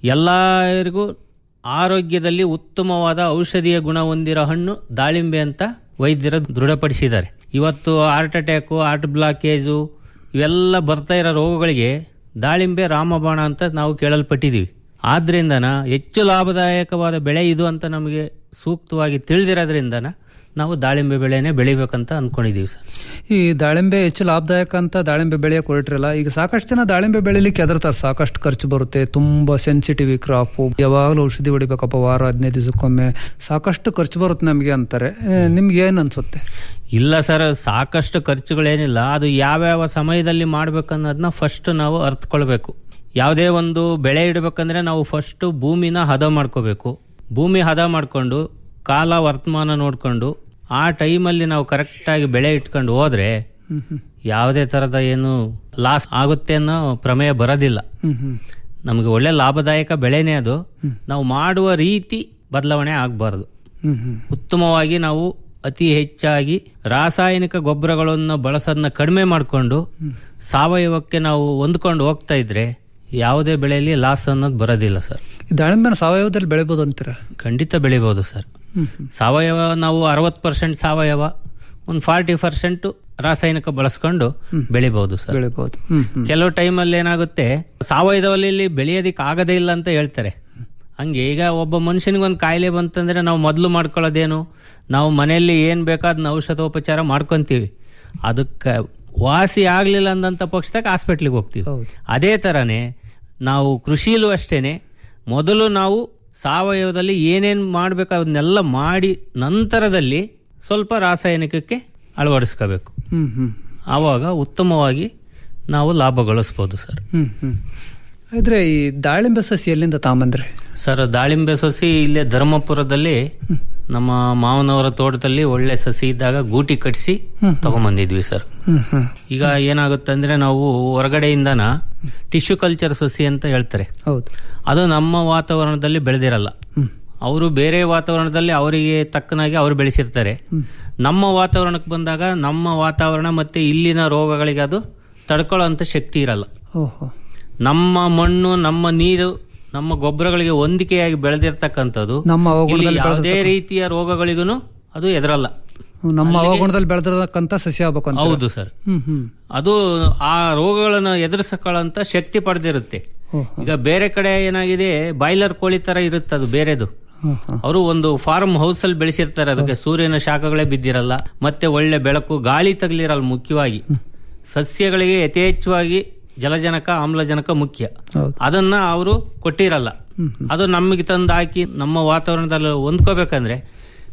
Speaker 16: ಎಲ್ಲರಿಗೂ ಆರೋಗ್ಯದಲ್ಲಿ ಉತ್ತಮವಾದ ಔಷಧೀಯ ಗುಣ ಹೊಂದಿರೋ ಹಣ್ಣು ದಾಳಿಂಬೆ ಅಂತ ವೈದ್ಯರು ದೃಢಪಡಿಸಿದ್ದಾರೆ ಇವತ್ತು ಹಾರ್ಟ್ ಅಟ್ಯಾಕು ಹಾರ್ಟ್ ಬ್ಲಾಕೇಜು ಇವೆಲ್ಲ ಬರ್ತಾ ಇರೋ ರೋಗಗಳಿಗೆ ದಾಳಿಂಬೆ ರಾಮಬಾಣ ಅಂತ ನಾವು ಕೇಳಲ್ಪಟ್ಟಿದ್ದೀವಿ ಆದ್ರಿಂದನ ಹೆಚ್ಚು ಲಾಭದಾಯಕವಾದ ಬೆಳೆ ಇದು ಅಂತ ನಮಗೆ ಸೂಕ್ತವಾಗಿ ತಿಳಿದಿರೋದ್ರಿಂದನ ನಾವು ದಾಳಿಂಬೆ ಬೆಳೆನೇ ಬೆಳಿಬೇಕಂತ ಅಂದ್ಕೊಂಡಿದ್ದೀವಿ ಸರ್
Speaker 15: ಈ ದಾಳಿಂಬೆ ಹೆಚ್ಚು ಲಾಭದಾಯಕ ಅಂತ ದಾಳಿಂಬೆ ಬೆಳೆಯಕ್ಕೆ ಹೊರಟ್ರಲ್ಲ ಈಗ ಸಾಕಷ್ಟು ಜನ ದಾಳಿಂಬೆ ಬೆಳಿಲಿಕ್ಕೆ ಹೆದರ್ತಾರೆ ಸಾಕಷ್ಟು ಖರ್ಚು ಬರುತ್ತೆ ತುಂಬಾ ಸೆನ್ಸಿಟಿವ್ ಕ್ರಾಪ್ ಯಾವಾಗಲೂ ಔಷಧಿ ಹೊಡಿಬೇಕಪ್ಪ ವಾರ ಹದಿನೈದು ದಿವಸಕ್ಕೊಮ್ಮೆ ಸಾಕಷ್ಟು ಖರ್ಚು ಬರುತ್ತೆ ನಮಗೆ ಅಂತಾರೆ ಆ, ನಿಮ್ಗೆ ಏನ್ ಅನ್ಸುತ್ತೆ
Speaker 16: ಇಲ್ಲ ಸರ್ ಸಾಕಷ್ಟು ಖರ್ಚುಗಳೇನಿಲ್ಲ ಅದು ಯಾವ್ಯಾವ ಸಮಯದಲ್ಲಿ ಮಾಡ್ಬೇಕನ್ನೋದನ್ನ ಫಸ್ಟ್ ನಾವು ಅರ್ಥಕೊಳ್ಬೇಕು ಯಾವುದೇ ಒಂದು ಬೆಳೆ ಇಡಬೇಕಂದ್ರೆ ನಾವು ಫಸ್ಟ್ ಭೂಮಿನ ಹದ ಮಾಡ್ಕೋಬೇಕು ಭೂಮಿ ಹದ ಮಾಡ್ಕೊಂಡು ಕಾಲ ವರ್ತಮಾನ ನೋಡ್ಕೊಂಡು ಆ ಟೈಮಲ್ಲಿ ನಾವು ಕರೆಕ್ಟಾಗಿ ಬೆಳೆ ಇಟ್ಕೊಂಡು ಹೋದ್ರೆ ಯಾವುದೇ ಥರದ ಏನು ಲಾಸ್ ಆಗುತ್ತೆ ಅನ್ನೋ ಪ್ರಮೇಯ ಬರೋದಿಲ್ಲ ನಮಗೆ ಒಳ್ಳೆ ಲಾಭದಾಯಕ ಬೆಳೆನೇ ಅದು ನಾವು ಮಾಡುವ ರೀತಿ ಬದಲಾವಣೆ ಆಗಬಾರ್ದು ಉತ್ತಮವಾಗಿ ನಾವು ಅತಿ ಹೆಚ್ಚಾಗಿ ರಾಸಾಯನಿಕ ಗೊಬ್ಬರಗಳನ್ನು ಬಳಸೋದನ್ನ ಕಡಿಮೆ ಮಾಡಿಕೊಂಡು ಸಾವಯವಕ್ಕೆ ನಾವು ಹೊಂದ್ಕೊಂಡು ಹೋಗ್ತಾ ಇದ್ರೆ ಯಾವುದೇ ಬೆಳೆಯಲ್ಲಿ ಲಾಸ್ ಅನ್ನೋದು ಬರೋದಿಲ್ಲ ಸರ್
Speaker 15: ಈ ದಾಳಿಂಬೆನ ಸಾವಯವದಲ್ಲಿ ಬೆಳಿಬೋದು ಅಂತೀರಾ
Speaker 16: ಖಂಡಿತ ಬೆಳಿಬೋದು ಸರ್ ಸಾವಯವ ನಾವು ಅರವತ್ತು ಪರ್ಸೆಂಟ್ ಸಾವಯವ ಒಂದು ಫಾರ್ಟಿ ಪರ್ಸೆಂಟ್ ರಾಸಾಯನಿಕ ಬಳಸ್ಕೊಂಡು ಬೆಳಿಬಹುದು ಸರ್
Speaker 15: ಬೆಳಿಬಹುದು ಹ್ಮ್ ಹ್ಮ್
Speaker 16: ಕೆಲವು ಟೈಮಲ್ಲಿ ಏನಾಗುತ್ತೆ ಸಾವಯವದಲ್ಲಿ ಬೆಳೆಯೋದಿಕ್ ಆಗದೇ ಇಲ್ಲ ಅಂತ ಹೇಳ್ತಾರೆ ಹಂಗೆ ಈಗ ಒಬ್ಬ ಮನುಷ್ಯನಿಗೆ ಒಂದು ಕಾಯಿಲೆ ಬಂತಂದ್ರೆ ನಾವು ಮೊದಲು ಮಾಡ್ಕೊಳ್ಳೋದೇನು ನಾವು ಮನೆಯಲ್ಲಿ ಏನ್ ಬೇಕಾದ್ನ ಔಷಧೋಪಚಾರ ಮಾಡ್ಕೊಂತೀವಿ ಅದಕ್ಕೆ ವಾಸಿ ಆಗ್ಲಿಲ್ಲ ಅಂದಂತ ಪಕ್ಷದಾಗ ಹಾಸ್ಪಿಟ್ಲಿಗೆ ಹೋಗ್ತೀವಿ ಅದೇ ತರನೇ ನಾವು ಕೃಷಿಲೂ ಅಷ್ಟೇನೆ ಮೊದಲು ನಾವು ಸಾವಯವದಲ್ಲಿ ಏನೇನು ಮಾಡ್ಬೇಕು ಅದನ್ನೆಲ್ಲ ಮಾಡಿ ನಂತರದಲ್ಲಿ ಸ್ವಲ್ಪ ರಾಸಾಯನಿಕಕ್ಕೆ ಅಳವಡಿಸ್ಕೋಬೇಕು
Speaker 15: ಹ್ಮ್ ಹ್ಮ್
Speaker 16: ಆವಾಗ ಉತ್ತಮವಾಗಿ ನಾವು ಲಾಭ ಗಳಿಸ್ಬೋದು ಸರ್
Speaker 15: ಹ್ಮ್ ಹ್ಮ್ ಆದ್ರೆ ಈ ದಾಳಿಂಬೆ ಸಸಿ ಎಲ್ಲಿಂದ ತಾಂಬಂದ್ರಿ
Speaker 16: ಸರ್ ದಾಳಿಂಬೆ ಸಸಿ ಇಲ್ಲೇ ಧರ್ಮಪುರದಲ್ಲಿ ನಮ್ಮ ಮಾವನವರ ತೋಟದಲ್ಲಿ ಒಳ್ಳೆ ಸಸಿ ಇದ್ದಾಗ ಗೂಟಿ ಕಟ್ಟಿಸಿ ತಗೊಂಬಂದಿದ್ವಿ ಸರ್
Speaker 15: ಹ್ಮ್ ಹ್ಮ್
Speaker 16: ಈಗ ಏನಾಗುತ್ತೆ ಅಂದ್ರೆ ನಾವು ಹೊರಗಡೆಯಿಂದನ ಟಿಶ್ಯೂ ಕಲ್ಚರ್ ಸಸಿ ಅಂತ ಹೇಳ್ತಾರೆ
Speaker 15: ಹೌದು
Speaker 16: ಅದು ನಮ್ಮ ವಾತಾವರಣದಲ್ಲಿ ಬೆಳೆದಿರಲ್ಲ ಅವರು ಬೇರೆ ವಾತಾವರಣದಲ್ಲಿ ಅವರಿಗೆ ತಕ್ಕನಾಗಿ ಅವರು ಬೆಳೆಸಿರ್ತಾರೆ ನಮ್ಮ ವಾತಾವರಣಕ್ಕೆ ಬಂದಾಗ ನಮ್ಮ ವಾತಾವರಣ ಮತ್ತೆ ಇಲ್ಲಿನ ರೋಗಗಳಿಗೆ ಅದು ತಡ್ಕೊಳ್ಳೋಂಥ ಶಕ್ತಿ ಇರಲ್ಲ
Speaker 15: ಓಹೋ
Speaker 16: ನಮ್ಮ ಮಣ್ಣು ನಮ್ಮ ನೀರು ನಮ್ಮ ಗೊಬ್ಬರಗಳಿಗೆ ಹೊಂದಿಕೆಯಾಗಿ ಬೆಳೆದಿರ್ತಕ್ಕಂಥದ್ದು
Speaker 15: ನಮ್ಮ
Speaker 16: ಇಲ್ಲಿ
Speaker 15: ಅವಗುಣದಲ್ಲಿ
Speaker 16: ಯಾವುದೇ ರೀತಿಯ ರೋಗಗಳಿಗೂ ಅದು ಎದುರಲ್ಲ
Speaker 15: ನಮ್ಮ ಅವಗುಣದಲ್ಲಿ ಬೆಳೆದಿರತಕ್ಕಂತ ಸಸಿ ಆಗ್ಬೇಕು ಅಂತ
Speaker 16: ಹೌದು ಸರ್
Speaker 15: ಹ್ಮ್ ಹ್ಮ್
Speaker 16: ಅದು ಆ ರೋಗಗಳನ್ನು ಎದುರಿಸಕೊಳ್ಳಂತ ಶಕ್ತಿ ಪಡೆದಿರುತ್ತೆ
Speaker 15: ಓಹೋ.
Speaker 16: ಈಗ ಬೇರೆ ಕಡೆ ಏನಾಗಿದೆ ಬಾಯ್ಲರ್ ಕೋಳಿ ತರ ಇರುತ್ತೆ ಅದು ಬೇರೆದು
Speaker 15: ಹ್ಮ್ ಹ್ಮ್
Speaker 16: ಅವರು ಒಂದು ಫಾರ್ಮ್ ಹೌಸ್ ಅಲ್ಲಿ ಬೆಳೆಸಿರ್ತಾರೆ ಅದಕ್ಕೆ ಸೂರ್ಯನ ಶಾಖಗಳೇ ಬಿದ್ದಿರಲ್ಲ ಮತ್ತೆ ಒಳ್ಳೆ ಬೆಳಕು ಗಾಳಿ ತಗಲಿರಲ್ಲ ಮುಖ್ಯವಾಗಿ ಸಸ್ಯಗಳಿಗೆ ಯಥೇಚ್ಛವಾಗಿ ಜಲಜನಕ ಆಮ್ಲಜನಕ ಮುಖ್ಯ
Speaker 15: ಹೌದು.
Speaker 16: ಅದನ್ನ ಅವರು ಕೊಟ್ಟಿರಲ್ಲ ಅದು ನಮಗೆ ತಂದು ಹಾಕಿ ನಮ್ಮ ವಾತಾವರಣದಲ್ಲಿ ಹೊಂದ್ಕೋಬೇಕಂದ್ರೆ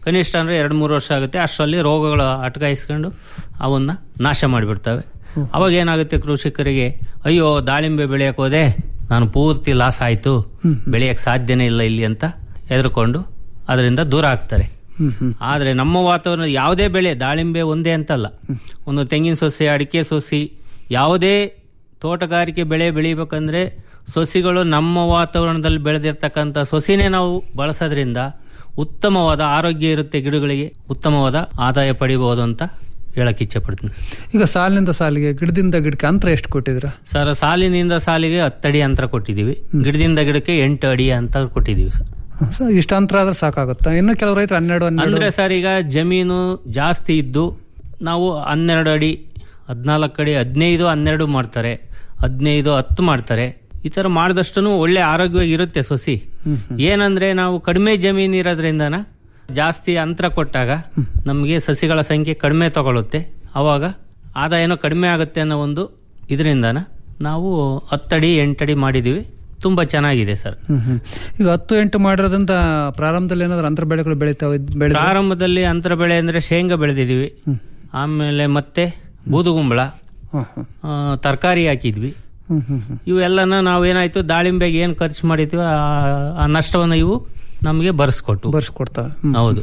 Speaker 16: ಕನಿಷ್ಠ ಅಂದರೆ ಎರಡು ಮೂರು ವರ್ಷ ಆಗುತ್ತೆ ಅಷ್ಟರಲ್ಲಿ ರೋಗಗಳು ಅಟಕಾಯಿಸ್ಕೊಂಡು ಅವನ್ನ ನಾಶ ಮಾಡಿಬಿಡ್ತವೆ ಅವಾಗ ಏನಾಗುತ್ತೆ ಕೃಷಿಕರಿಗೆ ಅಯ್ಯೋ ದಾಳಿಂಬೆ ಬೆಳೆಯಕ್ಕೆ ಹೋದೆ ನಾನು ಪೂರ್ತಿ ಲಾಸ್ ಆಯಿತು ಬೆಳೆಯಕ್ಕೆ ಸಾಧ್ಯನೇ ಇಲ್ಲ ಇಲ್ಲಿ ಅಂತ ಹೆದರ್ಕೊಂಡು ಅದರಿಂದ ದೂರ ಆಗ್ತಾರೆ
Speaker 15: ಹ್ಮ್ ಹ್ಮ್
Speaker 16: ಆದರೆ ನಮ್ಮ ವಾತಾವರಣ ಯಾವುದೇ ಬೆಳೆ ದಾಳಿಂಬೆ ಒಂದೇ ಅಂತಲ್ಲ ಒಂದು ತೆಂಗಿನ ಸೊಸೆ ಅಡಿಕೆ ಸೊಸಿ ಯಾವುದೇ ತೋಟಗಾರಿಕೆ ಬೆಳೆ ಬೆಳಿಬೇಕಂದ್ರೆ ಸೊಸಿಗಳು ನಮ್ಮ ವಾತಾವರಣದಲ್ಲಿ ಬೆಳೆದಿರ್ತಕ್ಕಂಥ ಸೊಸಿನೇ ನಾವು ಬಳಸೋದ್ರಿಂದ ಉತ್ತಮವಾದ ಆರೋಗ್ಯ ಇರುತ್ತೆ ಗಿಡಗಳಿಗೆ ಉತ್ತಮವಾದ ಆದಾಯ ಪಡಿಬಹುದು ಅಂತ ಹೇಳಕ್ ಇಚ್ಛೆ ಪಡ್ತೀನಿ
Speaker 15: ಈಗ ಸಾಲಿನಿಂದ ಸಾಲಿಗೆ ಗಿಡದಿಂದ ಗಿಡಕ್ಕೆ ಅಂತರ ಎಷ್ಟು ಕೊಟ್ಟಿದ್ರ
Speaker 16: ಸರ್ ಸಾಲಿನಿಂದ ಸಾಲಿಗೆ ಹತ್ತಡಿ ಅಂತರ ಕೊಟ್ಟಿದ್ದೀವಿ ಗಿಡದಿಂದ ಗಿಡಕ್ಕೆ ಎಂಟು ಅಡಿ ಅಂತ ಕೊಟ್ಟಿದ್ದೀವಿ ಸರ್
Speaker 15: ಸೊ ಇಷ್ಟ ಅಂತರ ಆದ್ರೆ ಸಾಕಾಗುತ್ತಾ ಇನ್ನು ಕೆಲವು ರೈತರು ಹನ್ನೆರಡು
Speaker 16: ಅಂದ್ರೆ
Speaker 15: ಹನ್ನೆರಡು
Speaker 16: ಸರ್ ಈಗ ಜಮೀನು ಜಾಸ್ತಿ ಇದ್ದು ನಾವು ಹನ್ನೆರಡು ಅಡಿ ಹದಿನಾಲ್ಕು ಅಡಿ ಹದಿನೈದು ಹನ್ನೆರಡು ಮಾಡ್ತಾರೆ ಹದಿನೈದು ಹತ್ತು ಮಾಡ್ತಾರೆ ಈ ತರ ಮಾಡಿದಷ್ಟು ಒಳ್ಳೆ ಆರೋಗ್ಯವಾಗಿ ಇರುತ್ತೆ ಸೊಸಿ
Speaker 15: ಹ್ಮ್
Speaker 16: ಏನಂದ್ರೆ ನಾವು ಕಡಿಮೆ ಜಮೀನು ಇರೋದ್ರಿಂದನ ಜಾಸ್ತಿ ಅಂತರ ಕೊಟ್ಟಾಗ ನಮಗೆ ಸಸಿಗಳ ಸಂಖ್ಯೆ ಕಡಿಮೆ ತಗೊಳುತ್ತೆ ಅವಾಗ ಆದಾಯನೂ ಕಡಿಮೆ ಆಗುತ್ತೆ ಅನ್ನೋ ಒಂದು ಇದರಿಂದನ ನಾವು ಹತ್ತಡಿ ಎಂಟಡಿ ಮಾಡಿದೀವಿ ತುಂಬಾ ಚೆನ್ನಾಗಿದೆ ಸರ್
Speaker 15: ಹ್ಮ್ ಹ್ಮ್ ಈಗ ಹತ್ತು ಎಂಟು ಮಾಡಿರೋದ್ರಿಂದ ಪ್ರಾರಂಭದಲ್ಲಿ ಏನಾದ್ರು ಅಂತರ ಬೆಳೆಗಳು ಬೆಳಿತಾವ ಬೆಳೆ
Speaker 16: ಪ್ರಾರಂಭದಲ್ಲಿ ಅಂತರ ಬೆಳೆ ಅಂದ್ರೆ ಶೇಂಗಾ ಬೆಳೆದಿದ್ದೀವಿ ಆಮೇಲೆ ಮತ್ತೆ ಬೂದುಗುಂಬಳ ತರಕಾರಿ ಹಾಕಿದ್ವಿ
Speaker 15: ಹ್ಮ್ ಹ್ಮ್ ಹ್ಮ್
Speaker 16: ಇವೆಲ್ಲನ ನಾವೇನಾಯ್ತು ದಾಳಿಂಬೆಗೆ ಏನು ಖರ್ಚು ಮಾಡಿದ್ವಿ ಆ- ಆ ನಷ್ಟವನ್ನು ಇವು ನಮಗೆ ಬರ್ಸ್ಕೊಟ್ಟು
Speaker 15: ಬರ್ಸ್ಕೊಡ್ತಾವೆ
Speaker 16: ಹೌದು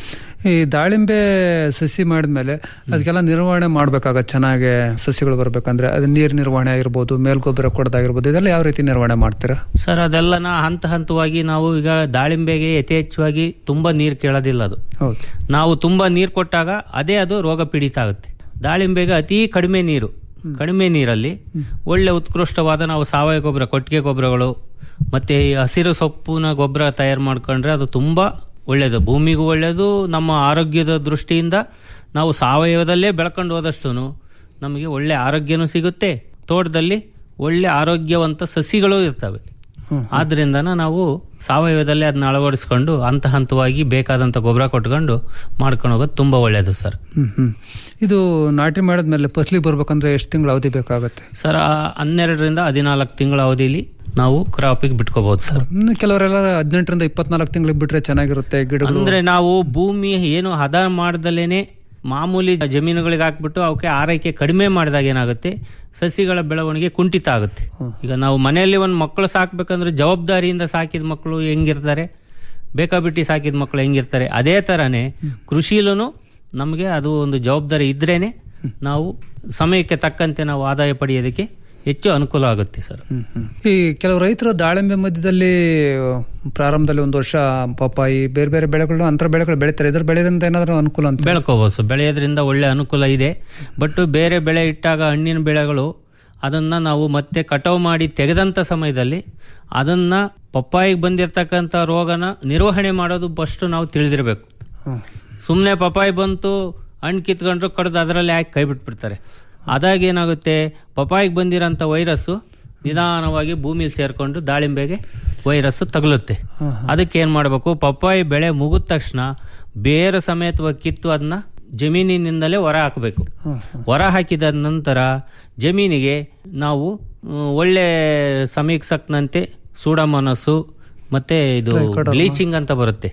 Speaker 15: ಈ ದಾಳಿಂಬೆ ಸಸಿ ಮಾಡಿದ್ಮೇಲೆ ಅದಕ್ಕೆಲ್ಲ ನಿರ್ವಹಣೆ ಮಾಡ್ಬೇಕಾಗತ್ತೆ ಚೆನ್ನಾಗಿ ಸಸಿಗಳು ಬರ್ಬೇಕಂದ್ರೆ ಅದು ನೀರ್ ನಿರ್ವಹಣೆ ಆಗಿರ್ಬೋದು ಮೇಲ್ಗೊಬ್ಬರ ಕೊಡೋದಾಗಿರ್ಬೋದು ಇದೆಲ್ಲ ಯಾವ ರೀತಿ ನಿರ್ವಹಣೆ ಮಾಡ್ತೀರಾ
Speaker 16: ಸರ್ ಅದೆಲ್ಲನ ಹಂತ ಹಂತವಾಗಿ ನಾವು ಈಗ ದಾಳಿಂಬೆಗೆ ಯಥೇಚ್ಛವಾಗಿ ತುಂಬಾ ನೀರು ಕೇಳೋದಿಲ್ಲ ಅದು
Speaker 15: ಹೌದು
Speaker 16: ನಾವು ತುಂಬಾ ನೀರು ಕೊಟ್ಟಾಗ ಅದೇ ಅದು ರೋಗ ಪೀಡಿತ ಆಗುತ್ತೆ ದಾಳಿಂಬೆಗೆ ಅತಿ ಕಡಿಮೆ ನೀರು ಕಡಿಮೆ ನೀರಲ್ಲಿ ಒಳ್ಳೆ ಉತ್ಕೃಷ್ಟವಾದ ನಾವು ಸಾವಯವ ಗೊಬ್ಬರ ಕೊಟ್ಟಿಗೆ ಗೊಬ್ಬರಗಳು ಮತ್ತೆ ಈ ಹಸಿರು ಸೊಪ್ಪಿನ ಗೊಬ್ಬರ ತಯಾರು ಮಾಡ್ಕೊಂಡ್ರೆ ಅದು ತುಂಬಾ ಒಳ್ಳೆಯದು ಭೂಮಿಗೂ ಒಳ್ಳೆಯದು ನಮ್ಮ ಆರೋಗ್ಯದ ದೃಷ್ಟಿಯಿಂದ ನಾವು ಸಾವಯವದಲ್ಲೇ ಬೆಳ್ಕೊಂಡು ಹೋದಷ್ಟು ನಮಗೆ ಒಳ್ಳೆ ಆರೋಗ್ಯನೂ ಸಿಗುತ್ತೆ ತೋಟದಲ್ಲಿ ಒಳ್ಳೆ ಆರೋಗ್ಯವಂತ ಸಸಿಗಳು ಇರ್ತವೆ ಆದ್ರಿಂದ ನಾವು ಸಾವಯವದಲ್ಲೇ ಅದನ್ನ ಅಳವಡಿಸ್ಕೊಂಡು ಹಂತ ಹಂತವಾಗಿ ಬೇಕಾದಂತ ಗೊಬ್ಬರ ಕೊಟ್ಕೊಂಡು ಮಾಡ್ಕೊಂಡು ಹೋಗೋದು ತುಂಬಾ ಒಳ್ಳೆಯದು ಸರ್
Speaker 15: ಹ್ಮ್ ಹ್ಮ್ ಇದು ನಾಟಿ ಮಾಡಿದ್ಮೇಲೆ ಫಸಲಿಗೆ ಬರ್ಬೇಕಂದ್ರೆ ಎಷ್ಟು ತಿಂಗಳು ಅವಧಿ ಬೇಕಾಗತ್ತೆ
Speaker 16: ಸರ್ ಆ ಹನ್ನೆರಡರಿಂದ ಹದಿನಾಲ್ಕು ತಿಂಗಳ ಅವಧಿಯಲ್ಲಿ ನಾವು ಕ್ರಾಪಿಗೆ ಬಿಟ್ಕೋಬಹುದು ಸರ್
Speaker 15: ಇನ್ನು ಕೆಲವರೆಲ್ಲ ಹದಿನೆಂಟರಿಂದ ಇಪ್ಪತ್ನಾಲ್ಕು ತಿಂಗಳಿಗೆ ಬಿಟ್ರೆ ಚೆನ್ನಾಗಿರುತ್ತೆ ಗಿಡಗಳು
Speaker 16: ಅಂದ್ರೆ ನಾವು ಭೂಮಿ ಏನು ಹದ ಮಾಡ್ದಲೇನೆ ಮಾಮೂಲಿ ಜಮೀನುಗಳಿಗೆ ಹಾಕ್ಬಿಟ್ಟು ಅವಕ್ಕೆ ಆರೈಕೆ ಕಡಿಮೆ ಮಾಡಿದಾಗ ಏನಾಗುತ್ತೆ ಸಸಿಗಳ ಬೆಳವಣಿಗೆ ಕುಂಠಿತ ಆಗುತ್ತೆ ಈಗ ನಾವು ಮನೆಯಲ್ಲಿ ಒಂದು ಮಕ್ಕಳು ಸಾಕ್ಬೇಕಂದ್ರೆ ಜವಾಬ್ದಾರಿಯಿಂದ ಸಾಕಿದ ಮಕ್ಕಳು ಹೆಂಗಿರ್ತಾರೆ ಬೇಕಾಬಿಟ್ಟಿ ಸಾಕಿದ ಮಕ್ಕಳು ಹೆಂಗಿರ್ತಾರೆ ಅದೇ ತರನೇ ಕೃಷಿಲೂ ನಮಗೆ ಅದು ಒಂದು ಜವಾಬ್ದಾರಿ ಇದ್ರೇನೆ ನಾವು ಸಮಯಕ್ಕೆ ತಕ್ಕಂತೆ ನಾವು ಆದಾಯ ಪಡೆಯೋದಕ್ಕೆ ಹೆಚ್ಚು ಅನುಕೂಲ ಆಗುತ್ತೆ ಸರ್
Speaker 15: ಈ ಕೆಲವು ರೈತರು ದಾಳಿಂಬೆ ಮಧ್ಯದಲ್ಲಿ ಪ್ರಾರಂಭದಲ್ಲಿ ಒಂದು ವರ್ಷ ಪಪ್ಪಾಯಿ ಬೇರೆ ಬೇರೆ ಬೆಳೆಗಳು ಅಂತರ ಬೆಳೆಗಳು ಬೆಳಿತಾರೆ ಇದ್ರ ಬೆಳೆದಿಂದ ಏನಾದ್ರು ಅನುಕೂಲ ಅಂತ
Speaker 16: ಬೆಳ್ಕೋಬಹುದು ಸರ್ ಬೆಳೆಯೋದ್ರಿಂದ ಒಳ್ಳೆ ಅನುಕೂಲ ಇದೆ ಬಟ್ ಬೇರೆ ಬೆಳೆ ಇಟ್ಟಾಗ ಹಣ್ಣಿನ ಬೆಳೆಗಳು ಅದನ್ನ ನಾವು ಮತ್ತೆ ಕಟಾವು ಮಾಡಿ ತೆಗೆದಂತ ಸಮಯದಲ್ಲಿ ಅದನ್ನ ಪಪ್ಪಾಯಿಗೆ ಬಂದಿರತಕ್ಕಂಥ ರೋಗನ ನಿರ್ವಹಣೆ ಮಾಡೋದು ಫಸ್ಟ್ ನಾವು ತಿಳಿದಿರಬೇಕು ಸುಮ್ಮನೆ ಪಪ್ಪಾಯಿ ಬಂತು ಹಣ್ಣು ಕಿತ್ಕೊಂಡ್ರು ಕಡ್ದು ಅದರಲ್ಲಿ ಹಾಕಿ ಕೈ ಬಿಟ್ಬಿಡ್ತಾರೆ ಅದಾಗ ಏನಾಗುತ್ತೆ ಪಪ್ಪಾಯಿಗೆ ಬಂದಿರೋಂಥ ವೈರಸ್ಸು ನಿಧಾನವಾಗಿ ಭೂಮಿಲಿ ಸೇರ್ಕೊಂಡು ದಾಳಿಂಬೆಗೆ ವೈರಸ್ ತಗಲುತ್ತೆ ಅದಕ್ಕೆ ಏನ್ ಮಾಡಬೇಕು ಪಪ್ಪಾಯಿ ಬೆಳೆ ಮುಗಿದ ತಕ್ಷಣ ಬೇರೆ ಸಮೇತವಾಗಿ ಕಿತ್ತು ಅದನ್ನ ಜಮೀನಿನಿಂದಲೇ ಹೊರ ಹಾಕಬೇಕು ಹೊರ ಹಾಕಿದ ನಂತರ ಜಮೀನಿಗೆ ನಾವು ಮ್, ಒಳ್ಳೆ ಸಮೀಕ್ಷಕ್ನಂತೆ ಸೂಡಮನಸ್ಸು ಮತ್ತೆ ಇದು
Speaker 15: ಟ್ರೈಕೋಡರ್ಮ.
Speaker 16: ಬ್ಲೀಚಿಂಗ್ ಅಂತ ಬರುತ್ತೆ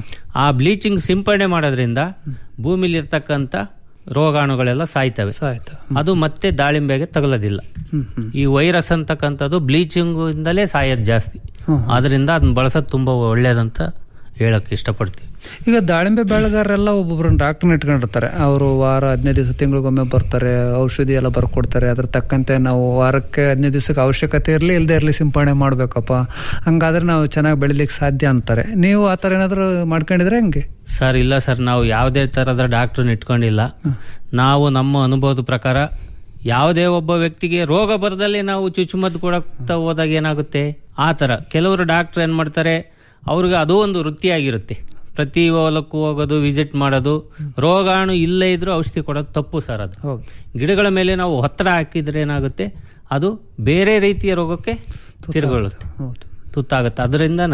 Speaker 16: ಆ ಬ್ಲೀಚಿಂಗ್ ಸಿಂಪಡಣೆ ಮಾಡೋದ್ರಿಂದ ಭೂಮಿಲಿ ಇರ್ತಕ್ಕಂಥ ರೋಗಾಣುಗಳೆಲ್ಲ ಸಾಯ್ತವೆ ಅದು ಮತ್ತೆ ದಾಳಿಂಬೆಗೆ ತಗಲೋದಿಲ್ಲ ಈ ವೈರಸ್ ಅಂತಕ್ಕಂಥದ್ದು ಬ್ಲೀಚಿಂಗ್ ಇಂದಲೇ ಸಾಯೋದು ಜಾಸ್ತಿ ಆದ್ರಿಂದ ಅದನ್ನ ಬಳಸೋದು ತುಂಬಾ ಒಳ್ಳೇದಂತ ಹೇಳಕ್ ಇಷ್ಟಪಡ್ತೀವಿ
Speaker 15: ಈಗ ದಾಳಿಂಬೆ ಬೆಳೆಗಾರರೆಲ್ಲ ಒಬ್ಬೊಬ್ರನ್ನ ಡಾಕ್ಟರ್ನ ಇಟ್ಕೊಂಡಿರ್ತಾರೆ ಅವರು ವಾರ ಹದಿನೈದು ದಿವಸ ತಿಂಗಳಿಗೊಮ್ಮೆ ಬರ್ತಾರೆ ಔಷಧಿ ಎಲ್ಲ ಬರ್ಕೊಡ್ತಾರೆ ಅದ್ರ ತಕ್ಕಂತೆ ನಾವು ವಾರಕ್ಕೆ ಹದಿನೈದು ದಿವಸಕ್ಕೆ ಅವಶ್ಯಕತೆ ಇರಲಿ ಇಲ್ಲದೆ ಇರಲಿ ಸಿಂಪಡಣೆ ಮಾಡ್ಬೇಕಪ್ಪ ಹಂಗಾದ್ರೆ ನಾವು ಚೆನ್ನಾಗಿ ಬೆಳಿಲಿಕ್ಕೆ ಸಾಧ್ಯ ಅಂತಾರೆ ನೀವು ಆ ಥರ ಏನಾದರೂ ಮಾಡ್ಕೊಂಡಿದ್ರೆ ಹೆಂಗೆ
Speaker 16: ಸರ್ ಇಲ್ಲ ಸರ್ ನಾವು ಯಾವುದೇ ತರದ ಡಾಕ್ಟರ್ನ ಇಟ್ಕೊಂಡಿಲ್ಲ ನಾವು ನಮ್ಮ ಅನುಭವದ ಪ್ರಕಾರ ಯಾವುದೇ ಒಬ್ಬ ವ್ಯಕ್ತಿಗೆ ರೋಗ ಬರದಲ್ಲಿ ನಾವು ಚುಚ್ಚುಮದ್ದು ಕೊಡಕ್ತಾ ಹೋದಾಗ ಏನಾಗುತ್ತೆ ಆ ಥರ ಕೆಲವರು ಡಾಕ್ಟರ್ ಏನು ಮಾಡ್ತಾರೆ ಅವ್ರಿಗೆ ಅದು ಒಂದು ವೃತ್ತಿಯಾಗಿರುತ್ತೆ ಪ್ರತಿ ಹೊಲಕ್ಕೂ ಹೋಗೋದು ವಿಸಿಟ್ ಮಾಡೋದು ರೋಗಾಣು ಇಲ್ಲೇ ಇದ್ರೂ ಔಷಧಿ ಕೊಡೋದು ತಪ್ಪು ಸರ್ ಅದು ಗಿಡಗಳ ಮೇಲೆ ನಾವು ಒತ್ತಡ ಹಾಕಿದ್ರೆ ಏನಾಗುತ್ತೆ ಅದು ಬೇರೆ ರೀತಿಯ ರೋಗಕ್ಕೆ ತಿರುಗೊಳ್ಳುತ್ತೆ ತುತ್ತಾಗುತ್ತೆ ಅದರಿಂದನ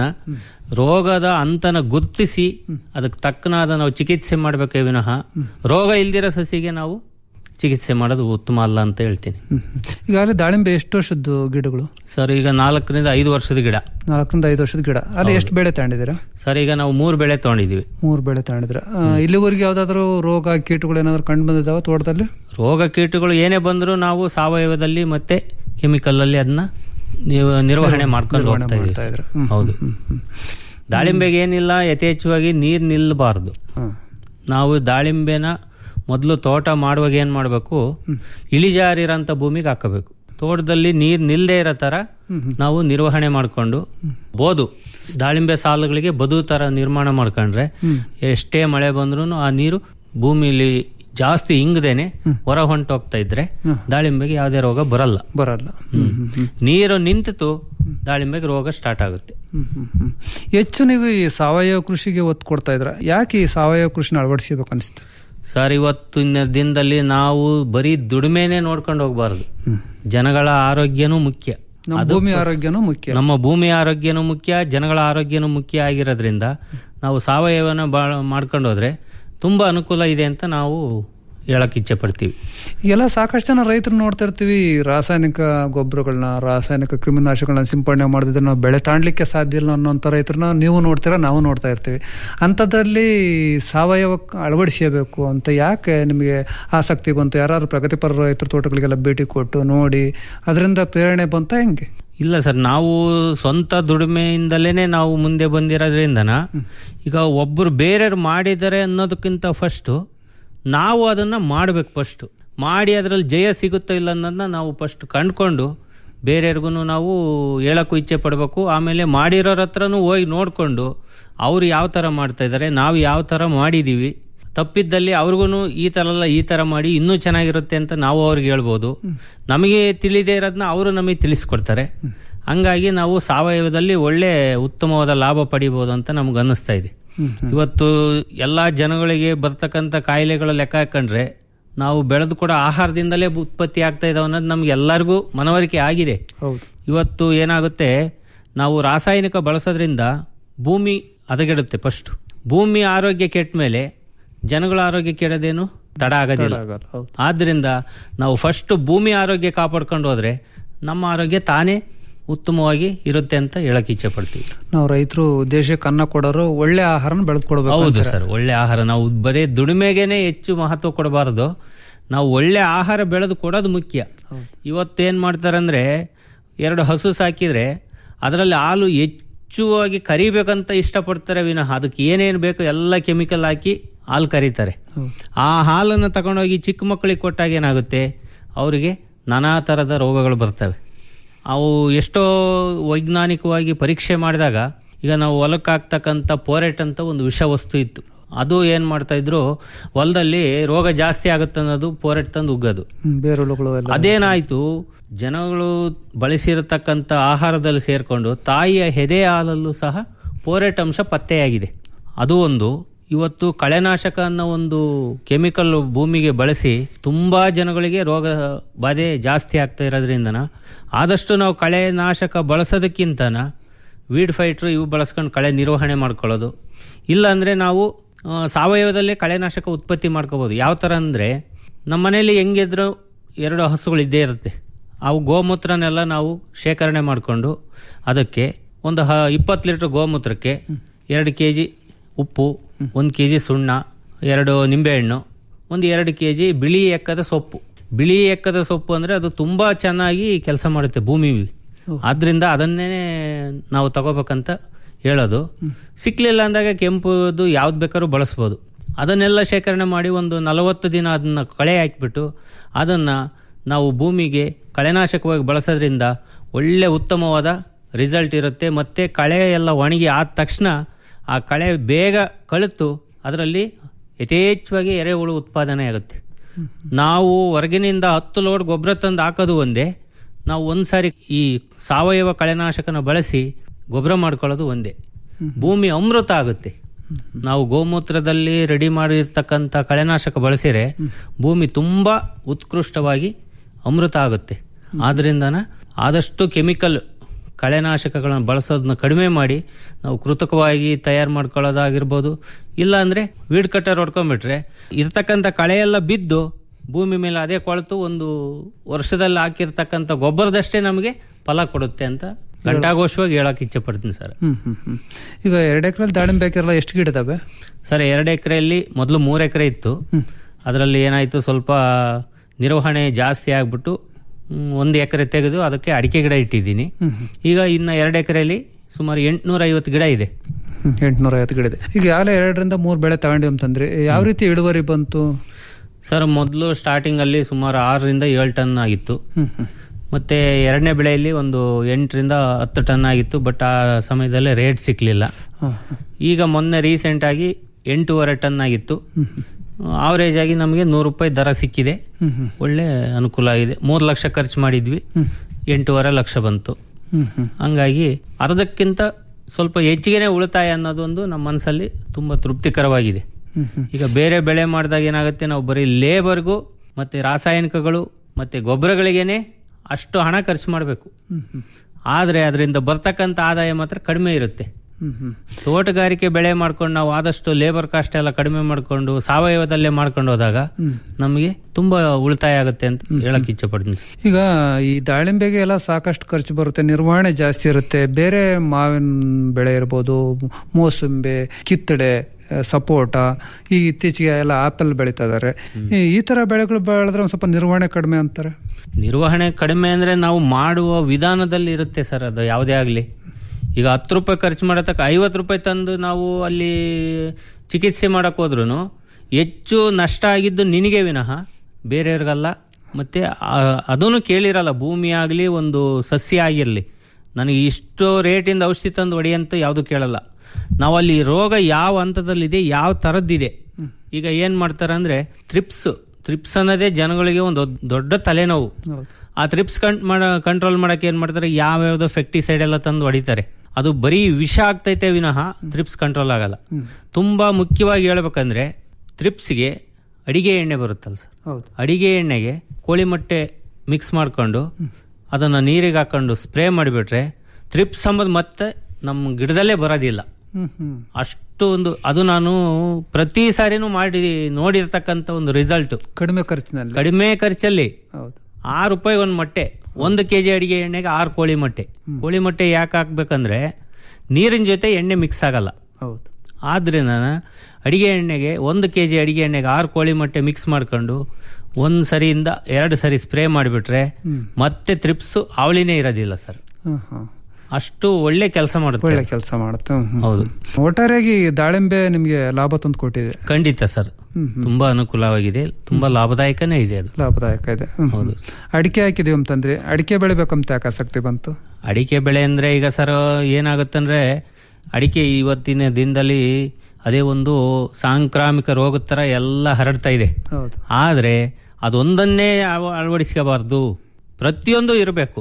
Speaker 16: ರೋಗದ ಅಂತನ ಗುರುತಿಸಿ ಅದಕ್ಕೆ ತಕ್ಕನಾದ ನಾವು ಚಿಕಿತ್ಸೆ ಮಾಡಬೇಕೇ ವಿನಃ ರೋಗ ಇಲ್ದಿರೋ ಸಸಿಗೆ ನಾವು ಚಿಕಿತ್ಸೆ ಮಾಡೋದು ಉತ್ತಮ ಅಲ್ಲ ಅಂತ ಹೇಳ್ತೀನಿ
Speaker 15: ಈಗಾಗಲೇ ದಾಳಿಂಬೆ ಎಷ್ಟು ವರ್ಷದ್ದು ಗಿಡಗಳು
Speaker 16: ಸರ್ ಈಗ ನಾಲ್ಕರಿಂದ ಐದು ವರ್ಷದ ಗಿಡ
Speaker 15: ನಾಲ್ಕರಿಂದ ಐದು ವರ್ಷದ ಗಿಡ ಅಲ್ಲಿ ಎಷ್ಟು ಬೆಳೆ ತಗೊಂಡಿದ್ದೀರಾ
Speaker 16: ಸರ್ ಈಗ ನಾವು ಮೂರು ಬೆಳೆ ತಗೊಂಡಿದ್ದೀವಿ
Speaker 15: ಮೂರು ಬೆಳೆ ತಗೊಂಡಿದ್ರ ಇಲ್ಲಿವರೆಗೆ ಯಾವ್ದಾದ್ರು ರೋಗ ಕೀಟಗಳು ಏನಾದ್ರು ಕಂಡು ಬಂದಿದ್ದಾವ ತೋಟದಲ್ಲಿ
Speaker 16: ರೋಗ ಕೀಟಗಳು ಏನೇ ಬಂದರೂ ನಾವು ಸಾವಯವದಲ್ಲಿ ಮತ್ತೆ ಕೆಮಿಕಲ್ ಅಲ್ಲಿ ಅದನ್ನ ನೀವು ನಿರ್ವಹಣೆ ಮಾಡ್ಕೊಂಡು
Speaker 15: ನಿರ್ವಹಣೆ
Speaker 16: ಹೋಗ್ತಾ
Speaker 15: ಮಾಡ್ತಾ ಇದ್ರ.
Speaker 16: ಇದ್ದೀವಿ
Speaker 15: ಹ್ಮ್,
Speaker 16: ಹೌದು ದಾಳಿಂಬೆಗೆ ಏನಿಲ್ಲ ಯಥೇಚ್ಛವಾಗಿ ನೀರು ನಿಲ್ಲಬಾರ್ದು ನಾವು ದಾಳಿಂಬೆನ ಮೊದಲು ತೋಟ ಮಾಡುವಾಗ ಏನು ಮಾಡಬೇಕು ಇಳಿಜಾರಿರೋಂಥ ಭೂಮಿಗೆ ಹಾಕಬೇಕು ತೋಟದಲ್ಲಿ ನೀರು ನಿಲ್ಲದೆ ಇರೋ ಥರ ನಾವು ನಿರ್ವಹಣೆ ಮಾಡಿಕೊಂಡು ಬೋದು ದಾಳಿಂಬೆ ಸಾಲುಗಳಿಗೆ ಬದು ಥರ ನಿರ್ಮಾಣ ಮಾಡ್ಕೊಂಡ್ರೆ ಎಷ್ಟೇ ಮಳೆ ಬಂದ್ರೂ ಆ ನೀರು ಭೂಮಿಲಿ ಜಾಸ್ತಿ ಇಂಗದೇನೆ ಹೊರ ಹೊಂಟೋಗ್ತಾ ಇದ್ರೆ ದಾಳಿಂಬೆಗೆ ಯಾವುದೇ ರೋಗ ಬರಲ್ಲ
Speaker 15: ಬರಲ್ಲ
Speaker 16: ನೀರು ನಿಂತಿತು ದಾಳಿಂಬೆಗೆ ರೋಗ ಸ್ಟಾರ್ಟ್ ಆಗುತ್ತೆ
Speaker 15: ಹ್ಮ್, ಹ್ಮ್, ಹ್ಮ್. ಹೆಚ್ಚು ನೀವು ಈ ಸಾವಯವ ಕೃಷಿಗೆ ಒತ್ತು ಕೊಡ್ತಾ ಇದ್ರ ಯಾಕೆ ಈ ಸಾವಯವ ಕೃಷಿನ ಅಳವಡಿಸಬೇಕು ಅನಿಸ್ತು
Speaker 16: ಸರ್ ಇವತ್ತಿನ ದಿನದಲ್ಲಿ ನಾವು ಬರೀ ದುಡಿಮೆನೆ ನೋಡ್ಕೊಂಡು ಹೋಗ್ಬಾರ್ದು ಜನಗಳ ಆರೋಗ್ಯನೂ ಮುಖ್ಯ
Speaker 15: ನಮ್ಮ
Speaker 16: ಅದು
Speaker 15: ಭೂಮಿ
Speaker 16: ಫಸ್ಟ್-
Speaker 15: ಆರೋಗ್ಯನೂ ಮುಖ್ಯ
Speaker 16: ನಮ್ಮ ಭೂಮಿ ಆರೋಗ್ಯನೂ ಮುಖ್ಯ ಜನಗಳ ಆರೋಗ್ಯನೂ ಮುಖ್ಯ ಆಗಿರೋದ್ರಿಂದ ನಾವು ಸಾವಯವನ ಬಾಳ ಮಾಡ್ಕೊಂಡು ಹೋದ್ರೆ ತುಂಬಾ ಅನುಕೂಲ ಇದೆ ಅಂತ ನಾವು ಹೇಳಕ್ ಇಚ್ಛೆ ಪಡ್ತೀವಿ
Speaker 15: ಎಲ್ಲ ಸಾಕಷ್ಟು ಜನ ರೈತರು ನೋಡ್ತಾ ಇರ್ತೀವಿ ರಾಸಾಯನಿಕ ಗೊಬ್ಬರಗಳನ್ನ ರಾಸಾಯನಿಕ ಕ್ರಿಮಿನಾಶಗಳನ್ನ ಸಿಂಪಡಣೆ ಮಾಡಿದ್ರೆ ನಾವು ಬೆಳೆ ತಾಣ್ಲಿಕ್ಕೆ ಸಾಧ್ಯ ಇಲ್ಲ ಅನ್ನೋಂಥ ರೈತರನ್ನ ನೀವು ನೋಡ್ತೀರಾ ನಾವು ನೋಡ್ತಾ ಇರ್ತೀವಿ ಅಂಥದ್ರಲ್ಲಿ ಸಾವಯವ ಅಳವಡಿಸಬೇಕು ಅಂತ ಯಾಕೆ ನಿಮಗೆ ಆಸಕ್ತಿ ಬಂತು ಯಾರು ಪ್ರಗತಿಪರ ರೈತರ ತೋಟಗಳಿಗೆಲ್ಲ ಭೇಟಿ ಕೊಟ್ಟು ನೋಡಿ ಅದರಿಂದ ಪ್ರೇರಣೆ ಬಂತ ಹೆಂಗೆ
Speaker 16: ಇಲ್ಲ ಸರ್ ನಾವು ಸ್ವಂತ ದುಡಿಮೆಯಿಂದಲೇ ನಾವು ಮುಂದೆ ಬಂದಿರೋದ್ರಿಂದನ ಈಗ ಒಬ್ಬರು ಬೇರೆಯವ್ರು ಮಾಡಿದ್ದಾರೆ ಅನ್ನೋದಕ್ಕಿಂತ ಫಸ್ಟು ನಾವು ಅದನ್ನು ಮಾಡಬೇಕು ಫಸ್ಟು ಮಾಡಿ ಅದರಲ್ಲಿ ಜಯ ಸಿಗುತ್ತೋ ಇಲ್ಲ ಅನ್ನೋದನ್ನ ನಾವು ಫಸ್ಟ್ ಕಂಡ್ಕೊಂಡು ಬೇರೆಯವ್ರಿಗೂ ನಾವು ಹೇಳೋಕ್ಕೂ ಇಚ್ಛೆ ಪಡಬೇಕು ಆಮೇಲೆ ಮಾಡಿರೋರ ಹತ್ರನೂ ಹೋಗಿ ನೋಡಿಕೊಂಡು ಅವ್ರು ಯಾವ ಥರ ಮಾಡ್ತಾ ಇದ್ದಾರೆ ನಾವು ಯಾವ ಥರ ಮಾಡಿದ್ದೀವಿ ತಪ್ಪಿದ್ದಲ್ಲಿ ಅವ್ರಿಗೂ ಈ ಥರ ಎಲ್ಲ ಈ ಥರ ಮಾಡಿ ಇನ್ನೂ ಚೆನ್ನಾಗಿರುತ್ತೆ ಅಂತ ನಾವು ಅವ್ರಿಗೆ ಹೇಳ್ಬೋದು ನಮಗೆ ತಿಳಿದೇ ಇರೋದನ್ನ ಅವರು ನಮಗೆ ತಿಳಿಸ್ಕೊಡ್ತಾರೆ ಹಂಗಾಗಿ ನಾವು ಸಾವಯವದಲ್ಲಿ ಒಳ್ಳೆ ಉತ್ತಮವಾದ ಲಾಭ ಪಡಿಬೋದು ಅಂತ ನಮ್ಗೆ ಅನ್ನಿಸ್ತಾ ಇದೆ ಇವತ್ತು ಎಲ್ಲ ಜನಗಳಿಗೆ ಬರ್ತಕ್ಕಂಥ ಕಾಯಿಲೆಗಳ ಲೆಕ್ಕ ಹಾಕೊಂಡ್ರೆ ನಾವು ಬೆಳೆದು ಕೂಡ ಆಹಾರದಿಂದಲೇ ಉತ್ಪತ್ತಿ ಆಗ್ತಾ ಇದಾವೆ ಅನ್ನೋದು ನಮ್ಗೆ ಎಲ್ಲರಿಗೂ ಮನವರಿಕೆ ಆಗಿದೆ
Speaker 15: ಹೌದು
Speaker 16: ಇವತ್ತು ಏನಾಗುತ್ತೆ ನಾವು ರಾಸಾಯನಿಕ ಬಳಸೋದ್ರಿಂದ ಭೂಮಿ ಹದಗೆಡುತ್ತೆ ಫಸ್ಟ್ ಭೂಮಿ ಆರೋಗ್ಯ ಕೆಟ್ಟ ಮೇಲೆ ಜನಗಳ ಆರೋಗ್ಯ ಕೆಡೋದೇನು ತಡ ಆಗೋದಿಲ್ಲ
Speaker 15: ಆಗಲ್ಲ, ಹೌದು.
Speaker 16: ಆದ್ರಿಂದ ನಾವು ಫಸ್ಟ್ ಭೂಮಿ ಆರೋಗ್ಯ ಕಾಪಾಡ್ಕೊಂಡು ಹೋದ್ರೆ ನಮ್ಮ ಆರೋಗ್ಯ ತಾನೇ ಉತ್ತಮವಾಗಿ ಇರುತ್ತೆ ಅಂತ ಹೇಳಕ್ ಇಚ್ಛೆ ಪಡ್ತೀವಿ
Speaker 15: ನಾವು ರೈತರು ದೇಶಕ್ಕೆ ಅನ್ನ ಕೊಡೋರು ಒಳ್ಳೆ ಆಹಾರನ ಬೆಳೆದುಕೊಡ್ಬೇಕು
Speaker 16: ಹೌದು
Speaker 15: ಅಂತಾರೆ.
Speaker 16: ಸರ್ ಒಳ್ಳೆ ಆಹಾರ ನಾವು ಬರೀ ದುಡಿಮೆಗೆನೆ ಹೆಚ್ಚು ಮಹತ್ವ ಕೊಡಬಾರದು ನಾವು ಒಳ್ಳೆ ಆಹಾರ ಬೆಳೆದು ಕೊಡೋದು ಮುಖ್ಯ ಇವತ್ತೇನ್ ಮಾಡ್ತಾರಂದ್ರೆ ಎರಡು ಹಸು ಸಾಕಿದ್ರೆ ಅದರಲ್ಲಿ ಹಾಲು ಹೆಚ್ಚುವಾಗಿ ಕರಿಬೇಕಂತ ಇಷ್ಟಪಡ್ತಾರೆ ವಿನಃ ಅದಕ್ಕೆ ಏನೇನು ಬೇಕು ಎಲ್ಲ ಕೆಮಿಕಲ್ ಹಾಕಿ ಹಾಲು ಕರೀತಾರೆ ಆ ಹಾಲನ್ನು ತಗೊಂಡೋಗಿ ಚಿಕ್ಕ ಮಕ್ಕಳಿಗೆ ಕೊಟ್ಟಾಗ ಏನಾಗುತ್ತೆ ಅವರಿಗೆ ನಾನಾ ಥರದ ರೋಗಗಳು ಬರ್ತವೆ ಅವು ಎಷ್ಟೋ ವೈಜ್ಞಾನಿಕವಾಗಿ ಪರೀಕ್ಷೆ ಮಾಡಿದಾಗ ಈಗ ನಾವು ಹೊಲಕ್ಕೆ ಹಾಕ್ತಕ್ಕಂಥ ಪೋರೆಟ್ ಅಂತ ಒಂದು ವಿಷ ವಸ್ತು ಇತ್ತು ಅದು ಏನು ಮಾಡ್ತಾ ಇದ್ರು ಹೊಲದಲ್ಲಿ ರೋಗ ಜಾಸ್ತಿ ಆಗುತ್ತೆ ಅನ್ನೋದು ಪೋರೆಟ್ ತಂದು ಉಗ್ಗೋದು
Speaker 15: ಹ್ಮ್, ಬೇರುಳುಗಳು ಎಲ್ಲ
Speaker 16: ಅದೇನಾಯ್ತು ಜನಗಳು ಬಳಸಿರತಕ್ಕಂಥ ಆಹಾರದಲ್ಲಿ ಸೇರಿಕೊಂಡು ತಾಯಿಯ ಎದೆ ಹಾಲಲ್ಲೂ ಸಹ ಪೋರೆಟ್ ಅಂಶ ಪತ್ತೆಯಾಗಿದೆ ಅದು ಒಂದು ಇವತ್ತು ಕಳೆನಾಶಕ ಅನ್ನೋ ಒಂದು ಕೆಮಿಕಲ್ ಭೂಮಿಗೆ ಬಳಸಿ ತುಂಬಾ ಜನಗಳಿಗೆ ರೋಗ ಬಾಧೆ ಜಾಸ್ತಿ ಆಗ್ತಾ ಇರೋದ್ರಿಂದನ ಆದಷ್ಟು ನಾವು ಕಳೆನಾಶಕ ಬಳಸೋದಕ್ಕಿಂತನ ವೀಡ್ ಫೈಟ್ರು ಇವು ಬಳಸ್ಕೊಂಡು ಕಳೆ ನಿರ್ವಹಣೆ ಮಾಡ್ಕೊಳ್ಳೋದು ಇಲ್ಲಾಂದರೆ ನಾವು ಆ, ಸಾವಯವದಲ್ಲೇ ಕಳೆನಾಶಕ ಉತ್ಪತ್ತಿ ಮಾಡ್ಕೋಬೋದು ಯಾವ ಥರ ಅಂದರೆ ನಮ್ಮ ಮನೇಲಿ ಹೆಂಗಿದ್ರು ಎರಡು ಹಸುಗಳು ಇದ್ದೇ ಇರುತ್ತೆ ಅವು ಗೋಮೂತ್ರನೆಲ್ಲ ನಾವು ಶೇಖರಣೆ ಮಾಡಿಕೊಂಡು ಅದಕ್ಕೆ ಒಂದು ಹ ಇಪ್ಪತ್ತು ಲೀಟ್ರ್ ಗೋಮೂತ್ರಕ್ಕೆ ಎರಡು ಕೆ ಜಿ ಉಪ್ಪು ಒಂದು ಕೆ ಜಿ ಸುಣ್ಣ ಎರಡು ನಿಂಬೆಹಣ್ಣು ಒಂದು ಎರಡು ಕೆ ಜಿ ಬಿಳಿ ಎಕ್ಕದ ಸೊಪ್ಪು ಬಿಳಿ ಎಕ್ಕದ ಸೊಪ್ಪು ಅಂದರೆ ಅದು ತುಂಬ ಚೆನ್ನಾಗಿ ಕೆಲಸ ಮಾಡುತ್ತೆ ಭೂಮಿ ಆದ್ದರಿಂದ ಅದನ್ನೇ ನಾವು ತಗೋಬೇಕಂತ ಹೇಳೋದು ಸಿಕ್ಲಿಲ್ಲ ಅಂದಾಗ ಕೆಂಪುದು ಯಾವ್ದು ಬೇಕಾದ್ರೂ ಬಳಸ್ಬೋದು ಅದನ್ನೆಲ್ಲ ಶೇಖರಣೆ ಮಾಡಿ ಒಂದು ನಲವತ್ತು ದಿನ ಅದನ್ನು ಕಳೆ ಹಾಕಿಬಿಟ್ಟು ಅದನ್ನು ನಾವು ಭೂಮಿಗೆ ಕಳೆನಾಶಕವಾಗಿ ಬಳಸೋದ್ರಿಂದ ಒಳ್ಳೆ ಉತ್ತಮವಾದ ರಿಸಲ್ಟ್ ಇರುತ್ತೆ ಮತ್ತು ಕಳೆ ಎಲ್ಲ ಒಣಗಿ ಆದ ತಕ್ಷಣ ಆ ಕಳೆ ಬೇಗ ಕಳಿತು ಅದರಲ್ಲಿ ಯಥೇಚ್ಛವಾಗಿ ಎರೆಹುಳು ಉತ್ಪಾದನೆ ಆಗುತ್ತೆ ನಾವು ಹೊರಗಿನಿಂದ ಹತ್ತು ಲೋಡ್ ಗೊಬ್ಬರ ತಂದು ಹಾಕೋದು ಒಂದೇ ನಾವು ಒಂದು ಸಾರಿ ಈ ಸಾವಯವ ಕಳೆನಾಶಕನ ಬಳಸಿ ಗೊಬ್ಬರ ಮಾಡ್ಕೊಳ್ಳೋದು ಒಂದೇ ಭೂಮಿ ಅಮೃತ ಆಗುತ್ತೆ ನಾವು ಗೋಮೂತ್ರದಲ್ಲಿ ರೆಡಿ ಮಾಡಿರ್ತಕ್ಕಂಥ ಕಳೆನಾಶಕ ಬಳಸಿದರೆ ಭೂಮಿ ತುಂಬ ಉತ್ಕೃಷ್ಟವಾಗಿ ಅಮೃತ ಆಗುತ್ತೆ ಆದ್ರಿಂದನ ಆದಷ್ಟು ಕೆಮಿಕಲ್ ಕಳೆನಾಶಕಗಳನ್ನು ಬಳಸೋದನ್ನ ಕಡಿಮೆ ಮಾಡಿ ನಾವು ಕೃತಕವಾಗಿ ತಯಾರು ಮಾಡ್ಕೊಳ್ಳೋದಾಗಿರ್ಬೋದು ಇಲ್ಲ ಅಂದರೆ ವೀಡ್ ಕಟ್ಟರ್ ಹೊಡ್ಕೊಂಡ್ಬಿಟ್ರೆ ಇರ್ತಕ್ಕಂಥ ಕಳೆಯೆಲ್ಲ ಬಿದ್ದು ಭೂಮಿ ಮೇಲೆ ಅದೇ ಕೊಳೆತು ಒಂದು ವರ್ಷದಲ್ಲಿ ಹಾಕಿರ್ತಕ್ಕಂಥ ಗೊಬ್ಬರದಷ್ಟೇ ನಮಗೆ ಫಲ ಕೊಡುತ್ತೆ ಅಂತ ಘಂಟಾಘೋಷವಾಗಿ ಹೇಳಕ್ ಇಚ್ಛೆ ಪಡ್ತೀನಿ ಸರ್
Speaker 15: ಹ್ಮ್ ಹ್ಮ್ ಹ್ಮ್ ಈಗ ಎರಡು ಎಕರೆಲಿ ದಾಳಿಂಬೆ ಹಾಕಿರಲ್ಲ ಎಷ್ಟು ಗಿಡ ಇದಾವೆ
Speaker 16: ಸರ್ ಎರಡು ಎಕರೆಯಲ್ಲಿ ಮೊದಲು ಮೂರು ಎಕರೆ ಇತ್ತು ಅದರಲ್ಲಿ ಏನಾಯಿತು ಸ್ವಲ್ಪ ನಿರ್ವಹಣೆ ಜಾಸ್ತಿ ಆಗ್ಬಿಟ್ಟು ಮ್, ಒಂದು ಎಕರೆ ತೆಗೆದು ಅದಕ್ಕೆ ಅಡಿಕೆ ಗಿಡ ಇಟ್ಟಿದ್ದೀನಿ ಈಗ ಇನ್ನು ಎರಡು ಎಕರೆಯಲ್ಲಿ ಸುಮಾರು ಎಂಟುನೂರ ಐವತ್ತು ಗಿಡ ಇದೆ
Speaker 15: ಎಂಟುನೂರ ಐವತ್ತು ಗಿಡ ಇದೆ ಈಗ ಯಾವೇ ಎರಡರಿಂದ ಮೂರು ಬೆಳೆ ತಗೊಂಡಿವಿ ಅಂತಂದ್ರೆ ಯಾವ ರೀತಿ ಇಳುವರಿ ಬಂತು
Speaker 16: ಸರ್ ಮೊದಲು ಸ್ಟಾರ್ಟಿಂಗಲ್ಲಿ ಸುಮಾರು ಆರರಿಂದ ಏಳು ಟನ್ ಆಗಿತ್ತು
Speaker 15: ಹ್ಮ್ ಹ್ಮ್
Speaker 16: ಮತ್ತೆ ಎರಡನೇ ಬೆಳೆಯಲ್ಲಿ ಒಂದು ಎಂಟರಿಂದ ಹತ್ತು ಟನ್ ಆಗಿತ್ತು ಬಟ್ ಆ ಸಮಯದಲ್ಲಿ ರೇಟ್ ಸಿಕ್ಕಲಿಲ್ಲ
Speaker 15: ಹಾ,
Speaker 16: ಈಗ ಮೊನ್ನೆ ರೀಸೆಂಟ್ ಆಗಿ ಎಂಟೂವರೆ ಟನ್ ಆಗಿತ್ತು ಆವರೇಜ್ ಆಗಿ ನಮಗೆ ನೂರು ರೂಪಾಯಿ ದರ ಸಿಕ್ಕಿದೆ
Speaker 15: ಹ್ಮ್ ಹ್ಮ್
Speaker 16: ಒಳ್ಳೆ ಅನುಕೂಲ ಆಗಿದೆ ಮೂರು ಲಕ್ಷ ಖರ್ಚು ಮಾಡಿದ್ವಿ
Speaker 15: ಹ್ಮ್.
Speaker 16: ಎಂಟೂವರೆ ಲಕ್ಷ ಬಂತು
Speaker 15: ಹ್ಮ್ ಹ್ಮ್
Speaker 16: ಹಂಗಾಗಿ ಅರ್ಧಕ್ಕಿಂತ ಸ್ವಲ್ಪ ಹೆಚ್ಚಿಗೆನೆ ಉಳಿತಾಯ ಅನ್ನೋದೊಂದು ನಮ್ಮ ಮನಸ್ಸಲ್ಲಿ ತುಂಬಾ ತೃಪ್ತಿಕರವಾಗಿದೆ
Speaker 15: ಹ್ಮ್ ಹ್ಮ್
Speaker 16: ಈಗ ಬೇರೆ ಬೆಳೆ ಮಾಡಿದಾಗ ಏನಾಗುತ್ತೆ ನಾವು ಬರೀ ಲೇಬರ್ಗೂ ಮತ್ತೆ ರಾಸಾಯನಿಕಗಳು ಮತ್ತೆ ಗೊಬ್ಬರಗಳಿಗೇನೆ ಅಷ್ಟು ಹಣ ಖರ್ಚು ಮಾಡಬೇಕು
Speaker 15: ಹ್ಮ್ ಹ್ಮ್
Speaker 16: ಆದರೆ ಅದರಿಂದ ಬರ್ತಕ್ಕಂಥ ಆದಾಯ ಮಾತ್ರ ಕಡಿಮೆ ಇರುತ್ತೆ
Speaker 15: ಹ್ಮ್ ಹ್ಮ್
Speaker 16: ತೋಟಗಾರಿಕೆ ಬೆಳೆ ಮಾಡ್ಕೊಂಡು ನಾವು ಆದಷ್ಟು ಲೇಬರ್ ಕಾಸ್ಟ್ ಎಲ್ಲ ಕಡಿಮೆ ಮಾಡ್ಕೊಂಡು ಸಾವಯವದಲ್ಲೇ ಮಾಡ್ಕೊಂಡು ಹೋದಾಗ
Speaker 15: ಹ್ಮ್.
Speaker 16: ನಮಗೆ ತುಂಬಾ ಉಳಿತಾಯ ಆಗುತ್ತೆ ಅಂತ ಹೇಳಕ್ ಇಚ್ಛೆ ಪಡ್ತೀನಿ ಸರ್.
Speaker 15: ಈಗ ಈ ದಾಳಿಂಬೆಗೆ ಎಲ್ಲ ಸಾಕಷ್ಟು ಖರ್ಚು ಬರುತ್ತೆ ನಿರ್ವಹಣೆ ಜಾಸ್ತಿ ಇರುತ್ತೆ ಬೇರೆ ಮಾವಿನ ಬೆಳೆ ಇರ್ಬೋದು ಮೋಸಂಬೆ ಕಿತ್ತಳೆ ಆ, ಸಪೋಟ ಈ ಇತ್ತೀಚೆಗೆ ಎಲ್ಲ ಆಪಲ್ ಬೆಳೀತಾ ಇದಾರೆ ಈ ಈ ತರ ಬೆಳೆಗಳು ಬೆಳೆದ್ರೆ ಒಂದ್ ಸ್ವಲ್ಪ ನಿರ್ವಹಣೆ ಕಡಿಮೆ ಅಂತಾರೆ
Speaker 16: ನಿರ್ವಹಣೆ ಕಡಿಮೆ ಅಂದ್ರೆ ನಾವು ಮಾಡುವ ವಿಧಾನದಲ್ಲಿ ಇರುತ್ತೆ ಸರ್ ಅದು ಯಾವುದೇ ಆಗಲಿ ಈಗ ಹತ್ತು ರೂಪಾಯಿ ಖರ್ಚು ಮಾಡತಕ್ಕ ಐವತ್ತು ರೂಪಾಯಿ ತಂದು ನಾವು ಅಲ್ಲಿ ಚಿಕಿತ್ಸೆ ಮಾಡಕ್ ಹೋದ್ರು ಹೆಚ್ಚು ನಷ್ಟ ಆಗಿದ್ದು ನಿನಗೆ ವಿನಃ ಬೇರೆಯವ್ರಿಗಲ್ಲ ಮತ್ತೆ ಅದನ್ನು ಕೇಳಿರಲ್ಲ ಭೂಮಿ ಆಗಲಿ ಒಂದು ಸಸ್ಯ ಆಗಿರಲಿ ನನಗೆ ಇಷ್ಟು ರೇಟಿಂದ ಔಷಧಿ ತಂದು ಹೊಡೆಯಂತ ಯಾವುದು ಕೇಳಲ್ಲ ನಾವು ಅಲ್ಲಿ ರೋಗ ಯಾವ ಹಂತದಲ್ಲಿದೆ ಯಾವ ಥರದ್ದಿದೆ ಈಗ ಏನು ಮಾಡ್ತಾರೆ ಅಂದ್ರೆ ತ್ರಿಪ್ಸ್ ತ್ರಿಪ್ಸ್ ಅನ್ನೋದೇ ಜನಗಳಿಗೆ ಒಂದು ದೊಡ್ಡ ತಲೆನೋವು ಆ ತ್ರಿಪ್ಸ್ ಕಂ ಮಾಡ ಕಂಟ್ರೋಲ್ ಮಾಡಕ್ಕೆ ಏನ್ ಮಾಡ್ತಾರೆ ಯಾವ್ಯಾವ್ದೋ ಫೆಕ್ಟಿಸೈಡ್ ಎಲ್ಲ ತಂದು ಹೊಡಿತಾರೆ ಅದು ಬರೀ ವಿಷ ಆಗ್ತೈತೆ ವಿನಃ ತ್ರಿಪ್ಸ್ ಕಂಟ್ರೋಲ್ ಆಗಲ್ಲ ತುಂಬಾ ಮುಖ್ಯವಾಗಿ ಹೇಳ್ಬೇಕಂದ್ರೆ ತ್ರಿಪ್ಸ್ಗೆ ಅಡಿಗೆ ಎಣ್ಣೆ ಬರುತ್ತಲ್ಲ ಸರ್
Speaker 15: ಹೌದು
Speaker 16: ಅಡಿಗೆ ಎಣ್ಣೆಗೆ ಕೋಳಿ ಮೊಟ್ಟೆ ಮಿಕ್ಸ್ ಮಾಡ್ಕೊಂಡು ಅದನ್ನ ನೀರಿಗೆ ಹಾಕೊಂಡು ಸ್ಪ್ರೇ ಮಾಡಿಬಿಟ್ರೆ ತ್ರಿಪ್ಸ್ ಅಂಬದು ಮತ್ತೆ ನಮ್ಮ ಗಿಡದಲ್ಲೇ ಬರೋದಿಲ್ಲ
Speaker 15: ಹ್ಮ್ ಹ್ಮ್
Speaker 16: ಅಷ್ಟು ಒಂದು ಅದು ನಾನು ಪ್ರತಿ ಸಾರಿನೂ ಮಾಡಿ ನೋಡಿರ್ತಕ್ಕಂಥ ಒಂದು ರಿಸಲ್ಟ್
Speaker 15: ಕಡಿಮೆ ಖರ್ಚಿನಲ್ಲಿ
Speaker 16: ಕಡಿಮೆ ಖರ್ಚಲ್ಲಿ
Speaker 15: ಹೌದು
Speaker 16: ಆರು ರೂಪಾಯಿ ಒಂದು ಮೊಟ್ಟೆ ಒಂದು ಕೆ ಜಿ ಅಡಿಗೆ ಎಣ್ಣೆಗೆ ಆರು ಕೋಳಿ ಮೊಟ್ಟೆ ಕೋಳಿ ಮೊಟ್ಟೆ ಯಾಕೆ ಹಾಕ್ಬೇಕಂದ್ರೆ ನೀರಿನ ಜೊತೆ ಎಣ್ಣೆ ಮಿಕ್ಸ್ ಆಗಲ್ಲ
Speaker 15: ಹೌದು
Speaker 16: ಆದ್ರಿಂದ ಅಡಿಗೆ ಎಣ್ಣೆಗೆ ಒಂದು ಕೆ ಜಿ ಅಡಿಗೆ ಎಣ್ಣೆಗೆ ಆರು ಕೋಳಿ ಮೊಟ್ಟೆ ಮಿಕ್ಸ್ ಮಾಡ್ಕೊಂಡು ಒಂದು ಸರಿಯಿಂದ ಎರಡು ಸರಿ ಸ್ಪ್ರೇ ಮಾಡಿಬಿಟ್ರೆ
Speaker 15: ಹ್ಮ್.
Speaker 16: ಮತ್ತೆ ತ್ರಿಪ್ಸು ಅವಳಿನೇ ಇರೋದಿಲ್ಲ ಸರ್
Speaker 15: ಹ್ಮ್ ಹ್ಮ್
Speaker 16: ಅಷ್ಟು ಒಳ್ಳೆ ಕೆಲಸ ಮಾಡುತ್ತೆ
Speaker 15: ಒಳ್ಳೆ ಕೆಲಸ ಮಾಡುತ್ತೆ ಹ್ಮ್, ಹ್ಮ್.
Speaker 16: ಹೌದು
Speaker 15: ಒಟ್ಟಾರೆಯಾಗಿ ಈ ದಾಳಿಂಬೆ ನಿಮ್ಗೆ ಲಾಭ ತಂದು ಕೊಟ್ಟಿದೆ
Speaker 16: ಖಂಡಿತ ಸರ್
Speaker 15: ಹ್ಮ್, ಹ್ಮ್.
Speaker 16: ತುಂಬಾ ಅನುಕೂಲವಾಗಿದೆ ತುಂಬಾ ಲಾಭದಾಯಕನೇ ಇದೆ ಅದು
Speaker 15: ಲಾಭದಾಯಕ ಇದೆ ಹ್ಮ್, ಹ್ಮ್. ಅಡಿಕೆ ಹಾಕಿದೀವಿ ಅಂತಂದ್ರೆ ಅಡಿಕೆ ಬೆಳಿಬೇಕಂತ ಯಾಕೆ ಆಸಕ್ತಿ ಬಂತು
Speaker 16: ಅಡಿಕೆ ಬೆಳೆ ಅಂದ್ರೆ ಈಗ ಸರ್ ಏನಾಗುತ್ತಂದ್ರೆ ಅಡಿಕೆ ಇವತ್ತಿನ ದಿನದಲ್ಲಿ ಅದೇ ಒಂದು ಸಾಂಕ್ರಾಮಿಕ ರೋಗದ ತರ ಎಲ್ಲ ಹರಡ್ತಾ ಇದೆ
Speaker 15: ಹೌದು
Speaker 16: ಆದ್ರೆ ಅದೊಂದನ್ನೇ ಅಳ- ಅಳವಡಿಸ್ಕೋಬಾರ್ದು ಪ್ರತಿಯೊಂದು ಇರಬೇಕು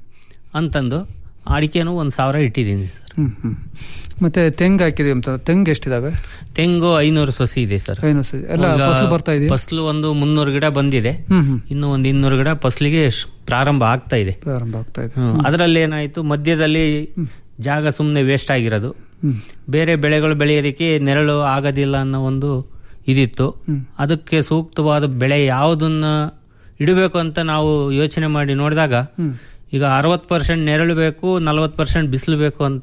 Speaker 16: ಅಂತಂದು ಅಡಿಕೆನೂ ಒಂದು ಸಾವಿರ ಇಟ್ಟಿದ್ದೀನಿ ಸರ್
Speaker 15: ಹ್ಮ್ ಹ್ಮ್ ಮತ್ತೆ ತೆಂಗು ಹಾಕಿದೀವಿ ಅಂತ ತೆಂಗು ಎಷ್ಟಿದಾವೆ
Speaker 16: ತೆಂಗು ಐನೂರು ಸೊಸಿ ಇದೆ ಸರ್
Speaker 15: ಐನೂರು ಸಸಿ. ಎಲ್ಲ
Speaker 16: ಈಗ
Speaker 15: ಫಸಲು ಬರ್ತಾ ಇದೆಯಾ?
Speaker 16: ಫಸಲು ಒಂದು ಮುನ್ನೂರು ಗಿಡ ಬಂದಿದೆ
Speaker 15: ಹ್ಮ್ ಹ್ಮ್
Speaker 16: ಇನ್ನು ಒಂದು ಇನ್ನೂರು ಗಿಡ ಫಸಲಿಗೆ ಶ್- ಪ್ರಾರಂಭ ಆಗ್ತಾ ಇದೆ
Speaker 15: ಪ್ರಾರಂಭ ಆಗ್ತಾ ಇದೆ
Speaker 16: ಹ್ಮ್. ಅದರಲ್ಲಿ ಏನಾಯ್ತು ಮಧ್ಯದಲ್ಲಿ ಜಾಗ ಸುಮ್ಮನೆ ವೇಸ್ಟ್ ಆಗಿರೋದು
Speaker 15: ಹ್ಮ್.
Speaker 16: ಬೇರೆ ಬೆಳೆಗಳು ಬೆಳೆಯೋದಕ್ಕೆ ನೆರಳು ಆಗೋದಿಲ್ಲ ಅನ್ನೋ ಒಂದು ಇದಿತ್ತು
Speaker 15: ಹ್ಮ್.
Speaker 16: ಅದಕ್ಕೆ ಸೂಕ್ತವಾದ ಬೆಳೆ ಯಾವುದನ್ನ ಇಡಬೇಕು ಅಂತ ನಾವು ಯೋಚನೆ ಮಾಡಿ ನೋಡಿದಾಗ
Speaker 15: ಹ್ಮ್.
Speaker 16: ಈಗ ಅರವತ್ತು ಪರ್ಸೆಂಟ್ ನೆರಳು ಬೇಕು ನಲವತ್ತು ಪರ್ಸೆಂಟ್ ಬಿಸಿಲು ಬೇಕು ಅಂತ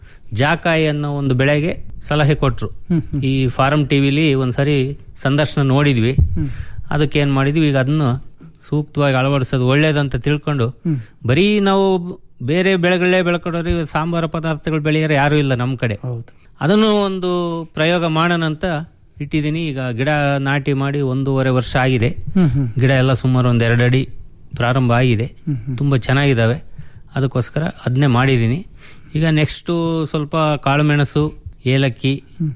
Speaker 16: ಜಾಕಾಯಿ ಅನ್ನೋ ಒಂದು ಬೆಳೆಗೆ ಸಲಹೆ ಕೊಟ್ರು
Speaker 15: ಹ್ಮ್,
Speaker 16: ಈ ಫಾರಂ ಟಿವಿಲಿ ಒಂದ್ಸರಿ ಸಂದರ್ಶನ ನೋಡಿದ್ವಿ
Speaker 15: ಹ್ಮ್.
Speaker 16: ಅದಕ್ಕೆ ಏನ್ ಮಾಡಿದ್ವಿ ಈಗ ಅದನ್ನು ಸೂಕ್ತವಾಗಿ ಅಳವಡಿಸೋದು ಒಳ್ಳೇದಂತ ತಿಳ್ಕೊಂಡು
Speaker 15: ಹ್ಮ್.
Speaker 16: ಬರೀ ನಾವು ಬೇರೆ ಬೆಳೆಗಳೇ ಬೆಳ್ಕೊಡೋರು ಇವಾಗ ಸಾಂಬಾರ ಪದಾರ್ಥಗಳು ಬೆಳೆಯೋರು ಯಾರು ಇಲ್ಲ ನಮ್ಮ ಕಡೆ
Speaker 15: ಹೌದು
Speaker 16: ಅದನ್ನು ಒಂದು ಪ್ರಯೋಗ ಮಾಡೋಣ ಅಂತ ಇಟ್ಟಿದ್ದೀನಿ ಈಗ ಗಿಡ ನಾಟಿ ಮಾಡಿ ಒಂದೂವರೆ ವರ್ಷ ಆಗಿದೆ
Speaker 15: ಹ್ಮ್ ಹ್ಮ್
Speaker 16: ಗಿಡ ಎಲ್ಲ ಸುಮಾರು ಒಂದು ಎರಡು ಅಡಿ ಪ್ರಾರಂಭ ಆಗಿದೆ
Speaker 15: ಹ್ಮ್ ಹ್ಮ್.
Speaker 16: ತುಂಬ ಚೆನ್ನಾಗಿದ್ದಾವೆ ಅದಕ್ಕೋಸ್ಕರ ಅದನ್ನೇ ಮಾಡಿದ್ದೀನಿ ಈಗ ನೆಕ್ಸ್ಟು ಸ್ವಲ್ಪ ಕಾಳುಮೆಣಸು ಏಲಕ್ಕಿ